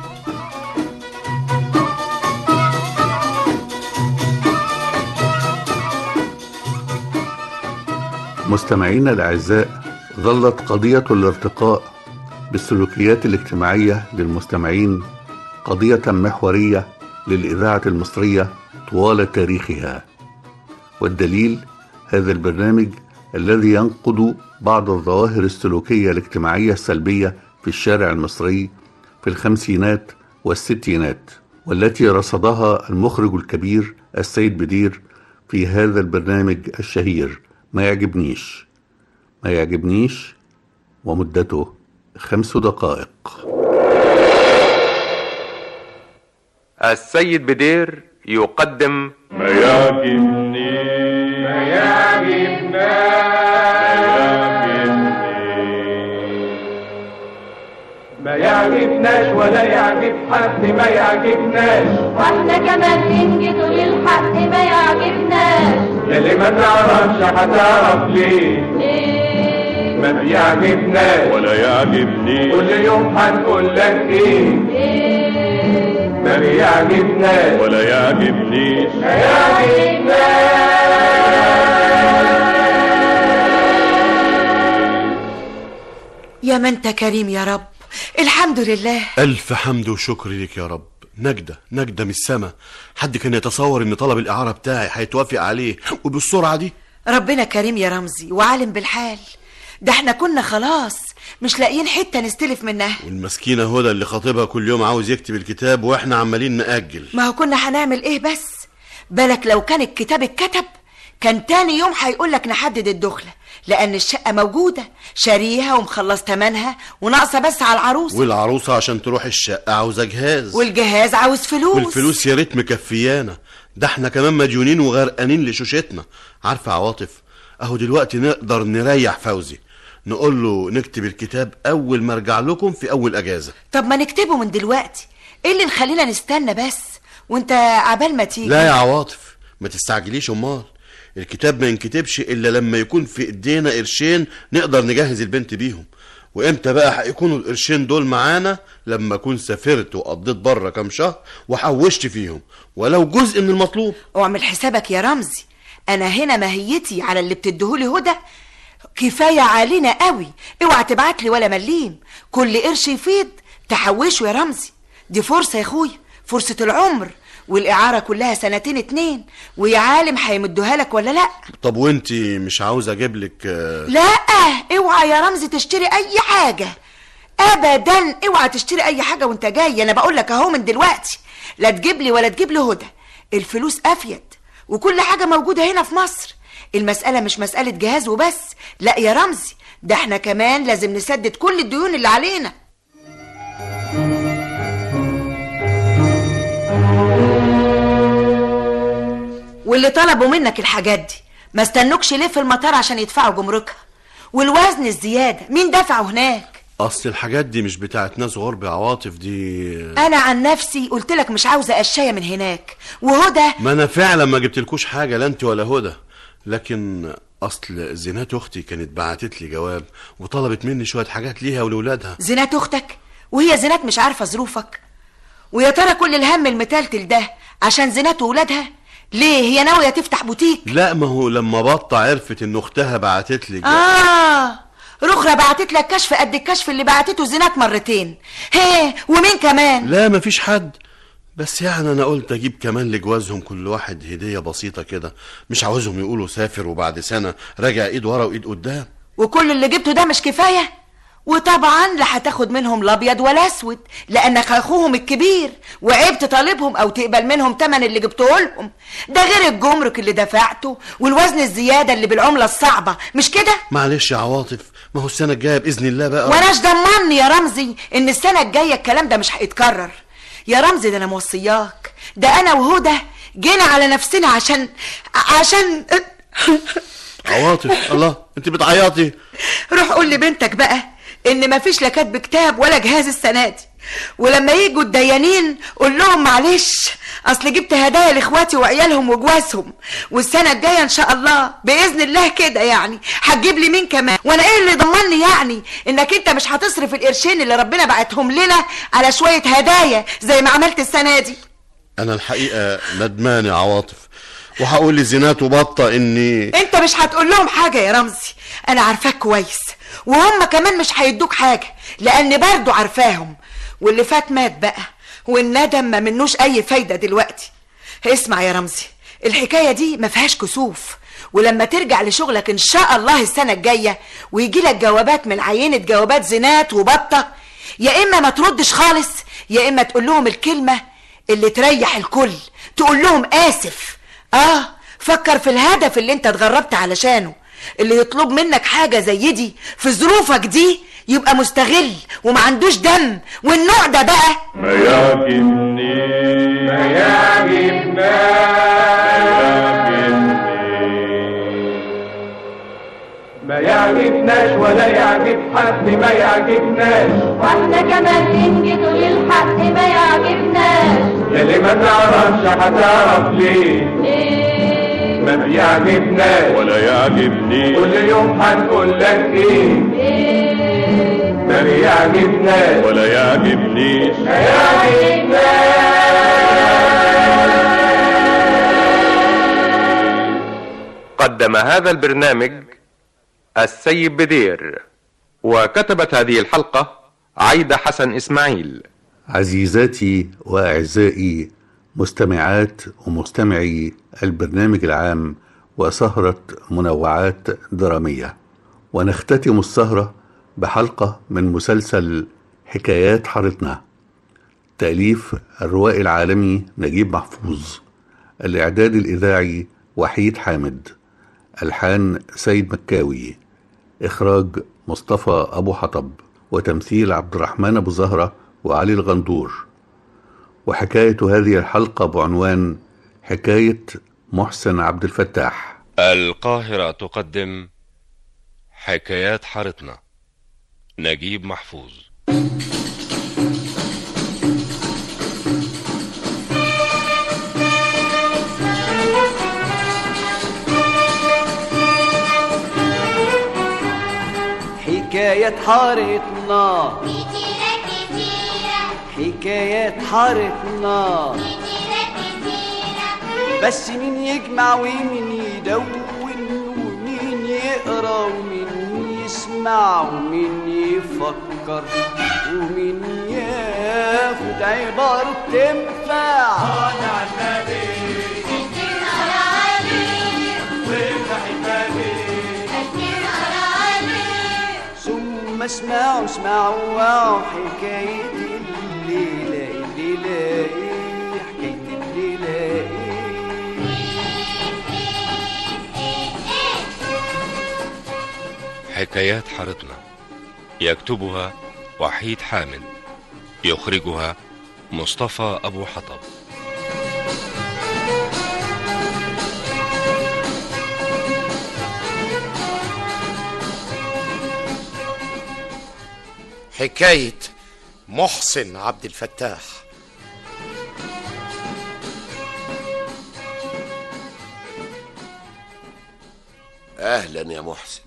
مستمعينا الأعزاء ظلت قضية الارتقاء بالسلوكيات الاجتماعية للمستمعين قضية محورية للإذاعة المصرية طوال تاريخها والدليل هذا البرنامج الذي ينقد بعض الظواهر السلوكية الاجتماعية السلبية في الشارع المصري في الخمسينات والستينات والتي رصدها المخرج الكبير السيد بدير في هذا البرنامج الشهير ما يعجبنيش ما يعجبنيش ومدته خمس دقائق السيد بدير يقدم ما يعجبني ما يعجبنا ما يعجبناش ولا يعجب حد ما يعجبناش واحنا كمان ننجد للحق ما يعجبناش يلي ما تعرفش هتعرف ليه ما بيعجبناش ولا يعجبني كل يوم هنقول لك ايه ما بيعجبناش ولا يعجبنيش ما يعجبناش يا ما انت كريم يا رب الحمد لله ألف حمد وشكر لك يا رب نجدة نجدة من السما حد كان يتصور ان طلب الإعارة بتاعي هيتوافق عليه وبالسرعة دي ربنا كريم يا رمزي وعالم بالحال ده احنا كنا خلاص مش لاقيين حتة نستلف منها والمسكينة هدى اللي خطيبها كل يوم عاوز يكتب الكتاب واحنا عمالين نأجل ما هو كنا هنعمل ايه بس بالك لو كان الكتاب اتكتب كان تاني يوم هيقولك نحدد الدخلة لأن الشقة موجودة شاريها ومخلص تمنها وناقصة بس على العروس والعروسة عشان تروح الشقة عاوزة جهاز والجهاز عاوز فلوس والفلوس يا ريت مكفيانا ده احنا كمان مديونين وغرقانين لشوشتنا عارفة عواطف اهو دلوقتي نقدر نريح فوزي نقول له نكتب الكتاب اول ما ارجع لكم في اول اجازة طب ما نكتبه من دلوقتي ايه اللي نخلينا نستنى بس وانت عبال ما تيجي لا يا عواطف ما تستعجليش امال الكتاب ما ينكتبش الا لما يكون في ايدينا قرشين نقدر نجهز البنت بيهم وامتى بقى هيكونوا القرشين دول معانا لما اكون سافرت وقضيت بره كام شهر وحوشت فيهم ولو جزء من المطلوب واعمل حسابك يا رمزي انا هنا ماهيتي على اللي بتديهولي هدى كفايه علينا قوي اوعى تبعت لي ولا مليم كل قرش يفيض تحوشه يا رمزي دي فرصه يا اخويا فرصة العمر والإعارة كلها سنتين اتنين ويا عالم هيمدوها لك ولا لا طب وانت مش عاوز اجيب لك آه، لا اوعى يا رمزي تشتري اي حاجة ابدا اوعى تشتري اي حاجة وانت جاي انا بقول لك اهو من دلوقتي لا تجيب لي ولا تجيب لي هدى الفلوس افيد وكل حاجة موجودة هنا في مصر المسألة مش مسألة جهاز وبس لا يا رمزي ده احنا كمان لازم نسدد كل الديون اللي علينا واللي طلبوا منك الحاجات دي ما استنوكش ليه في المطار عشان يدفعوا جمركها والوزن الزيادة مين دفعه هناك اصل الحاجات دي مش بتاعت ناس غرب عواطف دي انا عن نفسي قلت لك مش عاوزة اشياء من هناك وهدى ما انا فعلا ما جبتلكوش حاجه لا انت ولا هدى لكن اصل زينات اختي كانت بعتت لي جواب وطلبت مني شويه حاجات ليها ولولادها زينات اختك وهي زينات مش عارفة ظروفك ويا ترى كل الهم المتلتل ده عشان زينات وولادها ليه هي ناوية تفتح بوتيك لا ما هو لما بطة عرفت ان اختها بعتت لي جواب اه رخرة بعتت لك كشف قد الكشف اللي بعتته زينات مرتين هي ومين كمان لا مفيش حد بس يعني انا قلت اجيب كمان لجوازهم كل واحد هديه بسيطه كده مش عاوزهم يقولوا سافر وبعد سنه راجع ايد ورا وايد قدام وكل اللي جبته ده مش كفاية وطبعا لا هتاخد منهم الابيض ولا اسود لانك اخوهم الكبير وعيب تطالبهم او تقبل منهم تمن اللي جبته لهم ده غير الجمرك اللي دفعته والوزن الزياده اللي بالعمله الصعبه مش كده معلش يا عواطف ما هو السنه الجايه باذن الله بقى واناش ضمني يا رمزي ان السنه الجايه الكلام ده مش هيتكرر يا رمزي ده انا موصياك ده انا وهدى جينا على نفسنا عشان عشان عواطف الله انت بتعيطي روح قول لبنتك بقى ان مفيش لا كاتب كتاب ولا جهاز السنه دي ولما يجوا الديانين قول لهم معلش اصل جبت هدايا لاخواتي وعيالهم وجوازهم والسنه الجايه ان شاء الله باذن الله كده يعني هتجيب لي مين كمان وانا ايه اللي ضمني يعني انك انت مش هتصرف القرشين اللي ربنا بعتهم لنا على شويه هدايا زي ما عملت السنه دي انا الحقيقه ندمان يا عواطف وهقول لزينات وبطه اني انت مش هتقول لهم حاجه يا رمزي انا عارفاك كويس وهم كمان مش هيدوك حاجه لان برضو عارفاهم واللي فات مات بقى والندم ما منوش اي فايده دلوقتي اسمع يا رمزي الحكايه دي ما فيهاش كسوف ولما ترجع لشغلك ان شاء الله السنه الجايه ويجي لك جوابات من عينه جوابات زينات وبطه يا اما ما تردش خالص يا اما تقول لهم الكلمه اللي تريح الكل تقول لهم اسف اه فكر في الهدف اللي انت اتغربت علشانه اللي يطلب منك حاجة زي دي في ظروفك دي يبقى مستغل وما عندوش دم والنوع ده بقى ما يعجبني ما يعجبنا ما يعجبناش ولا يعجب حد ما يعجبناش واحنا كمان ننجد للحق ما يعجبناش يلي ما تعرفش هتعرف ليه ليه ما بيعجبناش ولا يعجبني كل يوم هنقول لك ايه ليه ما بيعجبناش ولا يعجبنيش ما يعجبناش قدم هذا البرنامج السيد بدير وكتبت هذه الحلقة عايدة حسن إسماعيل عزيزاتي واعزائي مستمعات ومستمعي البرنامج العام وسهره منوعات دراميه ونختتم السهره بحلقه من مسلسل حكايات حارتنا تاليف الروائي العالمي نجيب محفوظ الاعداد الاذاعي وحيد حامد الحان سيد مكاوي اخراج مصطفى ابو حطب وتمثيل عبد الرحمن ابو زهره وعلي الغندور وحكايه هذه الحلقه بعنوان حكايه محسن عبد الفتاح القاهرة تقدم حكايات حارتنا نجيب محفوظ حكاية حارتنا حكايات حارتنا بس مين يجمع ومين يدون ومين يقرا ومين يسمع يسمع ومين يفكر ومين ياخد عبارة تنفع ثم اسمعوا اسمعوا واو حكاية الليلة الليلة ايه حكاية الليلة ايه حكايات حارتنا يكتبها وحيد حامد يخرجها مصطفى أبو حطب حكاية محسن عبد الفتاح اهلا يا محسن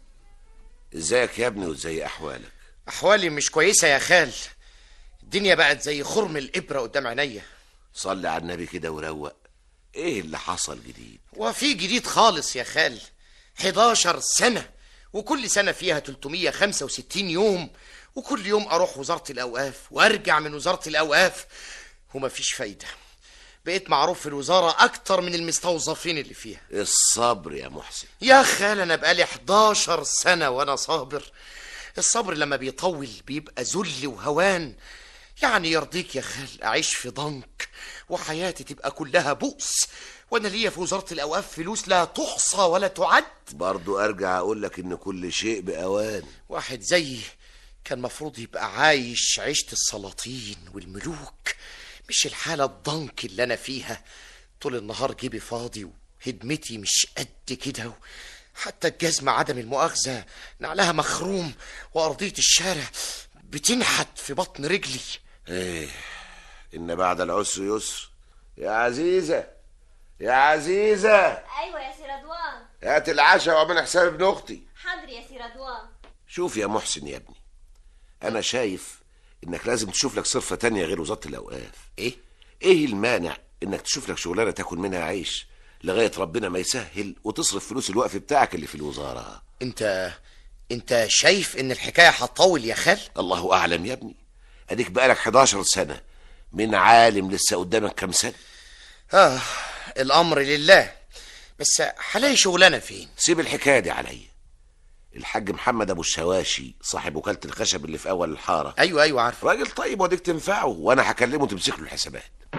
ازيك يا ابني وازاي احوالك أحوالي مش كويسة يا خال الدنيا بقت زي خرم الإبرة قدام عينيا صلي على النبي كده وروق ايه اللي حصل جديد وفي جديد خالص يا خال 11 سنة وكل سنة فيها 365 يوم وكل يوم أروح وزارة الأوقاف وأرجع من وزارة الأوقاف ومفيش فايدة بقيت معروف في الوزارة أكتر من المستوظفين اللي فيها الصبر يا محسن يا خال أنا بقالي 11 سنة وأنا صابر الصبر لما بيطول بيبقى ذل وهوان يعني يرضيك يا خال أعيش في ضنك وحياتي تبقى كلها بؤس وأنا ليا في وزارة الأوقاف فلوس لا تحصى ولا تعد برضو ارجع اقول لك ان كل شيء باوان واحد زيي كان مفروض يبقى عايش عيشة السلاطين والملوك مش الحالة الضنك اللي أنا فيها طول النهار جيبي فاضي وهدمتي مش قد كده حتى الجزمة عدم المؤاخذة نعلها مخروم وأرضية الشارع بتنحت في بطن رجلي ايه ان بعد العسر يسر يا عزيزة يا عزيزة ايوه يا سي رضوان هات العشاء واعمل حساب ابن اختي حاضر يا سي رضوان شوف يا محسن يا ابني انا شايف انك لازم تشوف لك صرفة تانية غير وزارة الاوقاف ايه ايه المانع انك تشوف لك شغلانة تاكل منها عيش لغاية ربنا ما يسهل وتصرف فلوس الوقف بتاعك اللي في الوزارة انت انت شايف ان الحكاية هتطول يا خال الله اعلم يا ابني اديك بقالك 11 سنة من عالم لسه قدامك كام سنة آه الأمر لله بس هلاقي شغلانة فين سيب الحكاية دي عليا الحاج محمد ابو الشواشي صاحب وكالة الخشب اللي في اول الحارة ايوه ايوه عارف راجل طيب وديك تنفعه وانا هكلمه تمسك له الحسابات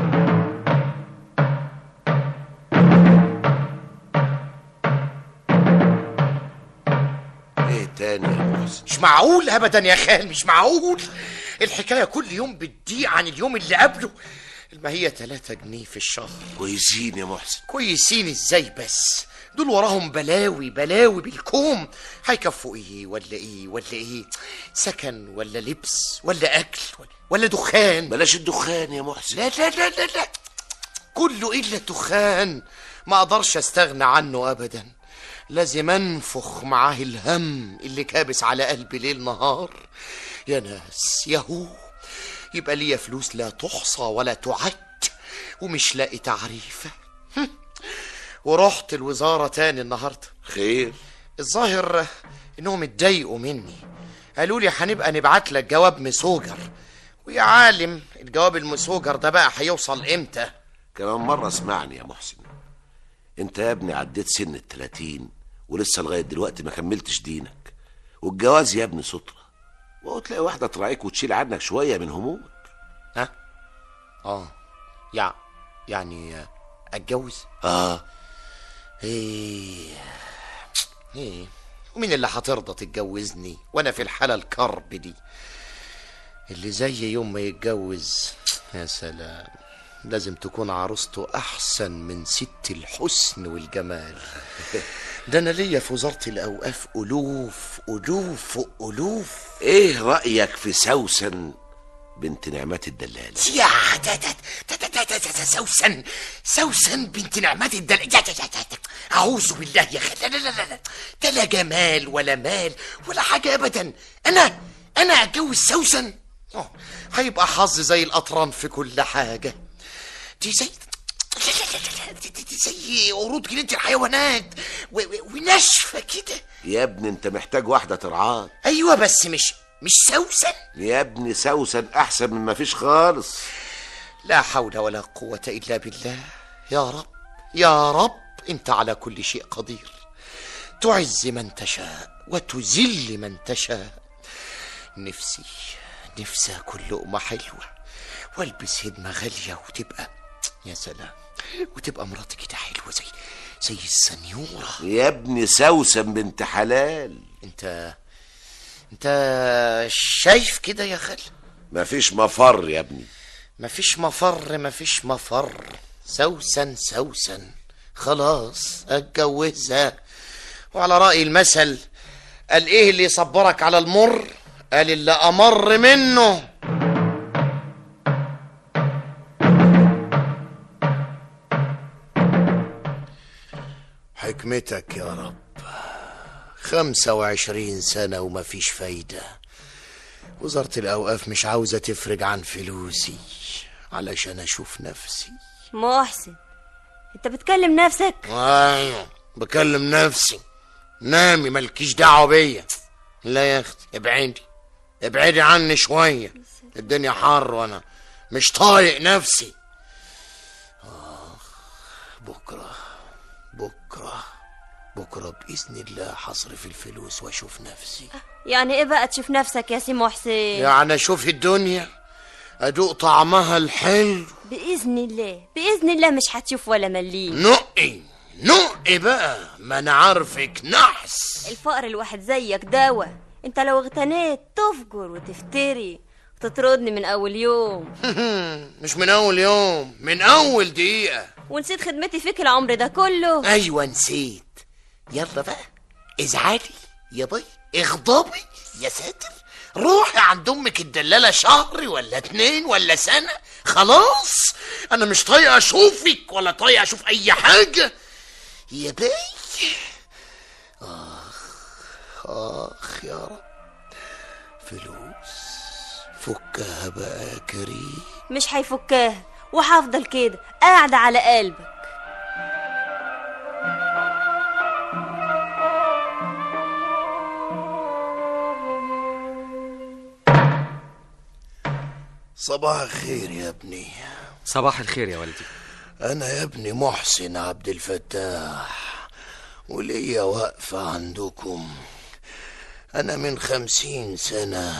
ايه تاني يا محسن مش معقول ابدا يا خال مش معقول الحكايه كل يوم بتضيع عن اليوم اللي قبله ما هي 3 جنيه في الشهر كويسين يا محسن كويسين ازاي بس دول وراهم بلاوي بلاوي بالكوم هيكفوا ايه ولا ايه ولا ايه سكن ولا لبس ولا اكل ولا, ولا دخان بلاش الدخان يا محسن لا لا لا لا لا كله الا الدخان ما اقدرش استغنى عنه ابدا لازم انفخ معاه الهم اللي كابس على قلبي ليل نهار يا ناس يهو يبقى ليا فلوس لا تحصى ولا تعد ومش لاقي تعريفة هم. ورحت الوزارة تاني النهاردة خير الظاهر انهم اتضايقوا مني قالوا لي هنبقى نبعت لك جواب مسوجر ويا عالم الجواب المسوجر ده بقى هيوصل امتى كمان مرة اسمعني يا محسن انت يا ابني عديت سن التلاتين ولسه لغاية دلوقتي ما كملتش دينك والجواز يا ابني سترة وهو تلاقي واحدة تراعيك وتشيل عنك شوية من همومك ها اه يع يعني آه، اتجوز اه ايه ايه ومين اللي هترضى تتجوزني وانا في الحالة الكرب دي اللي زي يوم ما يتجوز يا سلام لازم تكون عروسته احسن من ست الحسن والجمال ده انا ليا في وزارة الاوقاف الوف الوف الوف ايه رأيك في سوسن بنت نعمات الدلال يا ده ده ده ده ده ده ده سوسن سوسن بنت نعمات الدل يا يا يا يا اعوذ بالله يا اخي لا لا لا لا لا ده لا جمال ولا مال ولا حاجه ابدا انا انا اتجوز سوسن أوه، هيبقى حظ زي الاطران في كل حاجه دي زي زي قرود جنينة الحيوانات و- و- وناشفة كده يا ابني انت محتاج واحدة ترعاك ايوه بس مش مش سوسن يا ابني سوسن احسن من ما فيش خالص لا حول ولا قوة إلا بالله يا رب يا رب أنت على كل شيء قدير تعز من تشاء وتذل من تشاء نفسي نفسي أكل لقمة حلوة والبس هدمة غالية وتبقى يا سلام وتبقى مراتي كده حلوة زي زي السنيورة يا ابني سوسن بنت حلال انت انت شايف كده يا خال مفيش مفر يا ابني مفيش مفر مفيش مفر سوسن سوسن خلاص اتجوزها وعلى رأي المثل قال ايه اللي يصبرك على المر قال اللي امر منه حكمتك يا رب خمسة وعشرين سنة ومفيش فايدة وزارة الأوقاف مش عاوزة تفرج عن فلوسي علشان أشوف نفسي محسن انت بتكلم نفسك أيوة بكلم نفسي نامي مالكيش دعوة بيا لا يا أختي ابعدي ابعدي عني شوية الدنيا حر وأنا مش طايق نفسي آخ بكرة بكرة بكرة بإذن الله هصرف الفلوس وأشوف نفسي يعني ايه بقى تشوف نفسك يا سي محسن يعني أشوف الدنيا أدوق طعمها الحلو بإذن الله بإذن الله مش هتشوف ولا مليم نقي نقي بقى ما أنا عارفك نحس الفقر الواحد زيك دوا انت لو اغتنيت تفجر وتفتري وتطردني من اول يوم مش من أول يوم من أول دقيقة ونسيت خدمتي فيك العمر ده كله أيوة نسيت يلا بقى ازعلي يا بي اغضبي يا ساتر روحي عند امك الدلالة شهر ولا اتنين ولا سنة خلاص انا مش طايقة اشوفك ولا طايقة اشوف اي حاجة يا بي اخ اخ يا رب فلوس فكها بقى يا كريم مش هيفكاها وهفضل كده قاعدة على قلبك صباح الخير يا ابني صباح الخير يا والدي أنا يا ابني محسن عبد الفتاح وليا واقفة عندكم أنا من خمسين سنة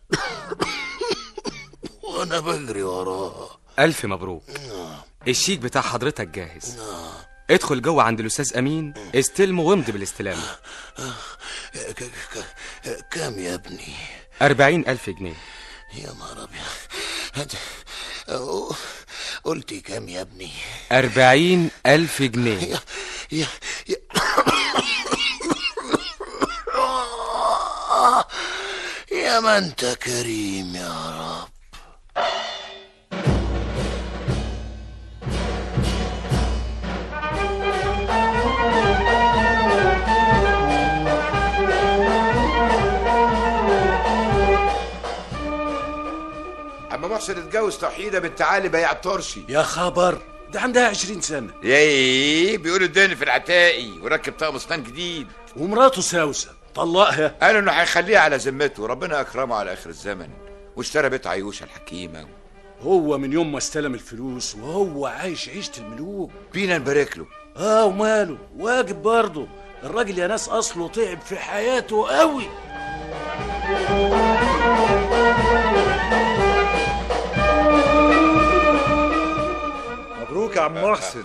وأنا بجري وراه ألف مبروك الشيك بتاع حضرتك جاهز ادخل جوه عند الأستاذ أمين استلمه وامضي بالاستلام ك- ك- كام يا ابني أربعين ألف جنيه يا نهار أبيض هد- أو- قلتي كام يا ابني أربعين ألف جنيه يا يا يا ما انت كريم يا رب عم محسن اتجوز توحيده بنت علي بياع الطرشي يا خبر ده عندها عشرين سنة يا ايه بيقولوا الدنيا في العتاقي وركب طقم اسنان جديد ومراته سوسة طلقها قالوا انه هيخليها على ذمته ربنا اكرمه على اخر الزمن واشترى بيت عيوشه الحكيمه هو من يوم ما استلم الفلوس وهو عايش عيشة الملوك بينا نبارك له اه وماله واجب برضه الراجل يا ناس اصله تعب في حياته قوي مبروك يا عم محسن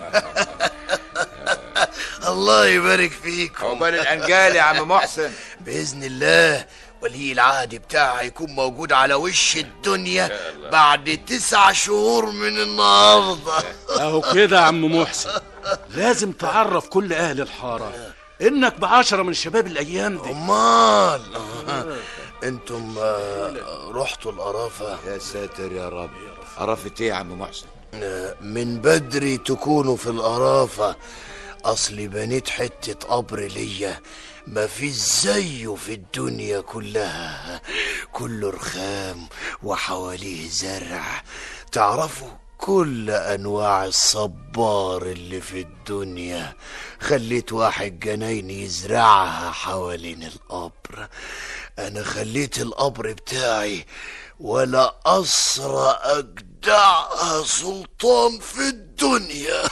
الله يبارك فيكم عقبال الانجال يا عم محسن باذن الله ولي العهد بتاعي هيكون موجود على وش الدنيا بعد تسع شهور من النهارده اهو كده يا عم محسن لازم تعرف كل اهل الحارة انك بعشرة من شباب الايام دي امال انتم آه، رحتوا القرافه يا ساتر يا رب قرفت ايه يا عم محسن من بدري تكونوا في القرافة أصلي بنيت حتة قبر ليا ما فيش زيه في الدنيا كلها كله رخام وحواليه زرع تعرفوا كل انواع الصبار اللي في الدنيا خليت واحد جناين يزرعها حوالين القبر انا خليت القبر بتاعي ولا اسرى اجدعها سلطان في الدنيا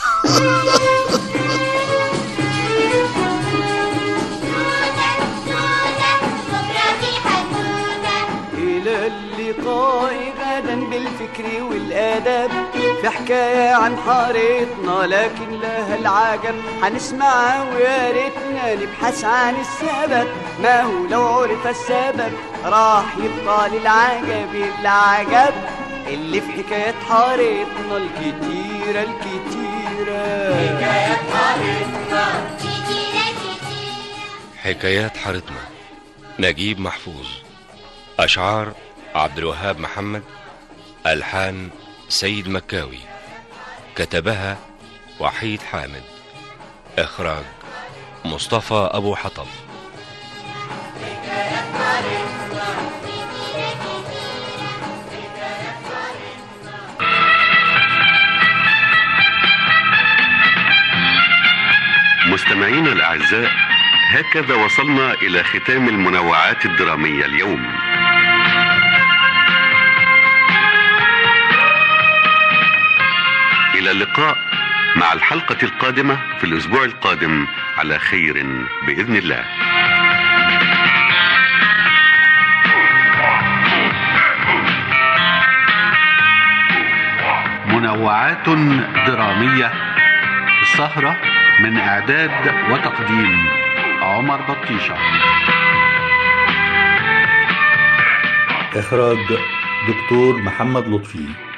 إلى اللقاء غدا بالفكر والآداب في حكاية عن حارتنا لكن لها العجب هنسمعها ويا ريتنا نبحث عن السبب ما هو لو عرف السبب راح يبقى للعجب العجب اللي في حكايات حارتنا الكتيرة الكتيرة حكايات حارتنا حكايات حارتنا نجيب محفوظ أشعار عبد الوهاب محمد ألحان سيد مكاوي كتبها وحيد حامد إخراج مصطفى أبو حطب مستمعينا الأعزاء هكذا وصلنا إلى ختام المنوعات الدرامية اليوم إلى اللقاء مع الحلقة القادمة في الأسبوع القادم على خير بإذن الله منوعات درامية السهرة من إعداد وتقديم عمر بطيشة إخراج دكتور محمد لطفي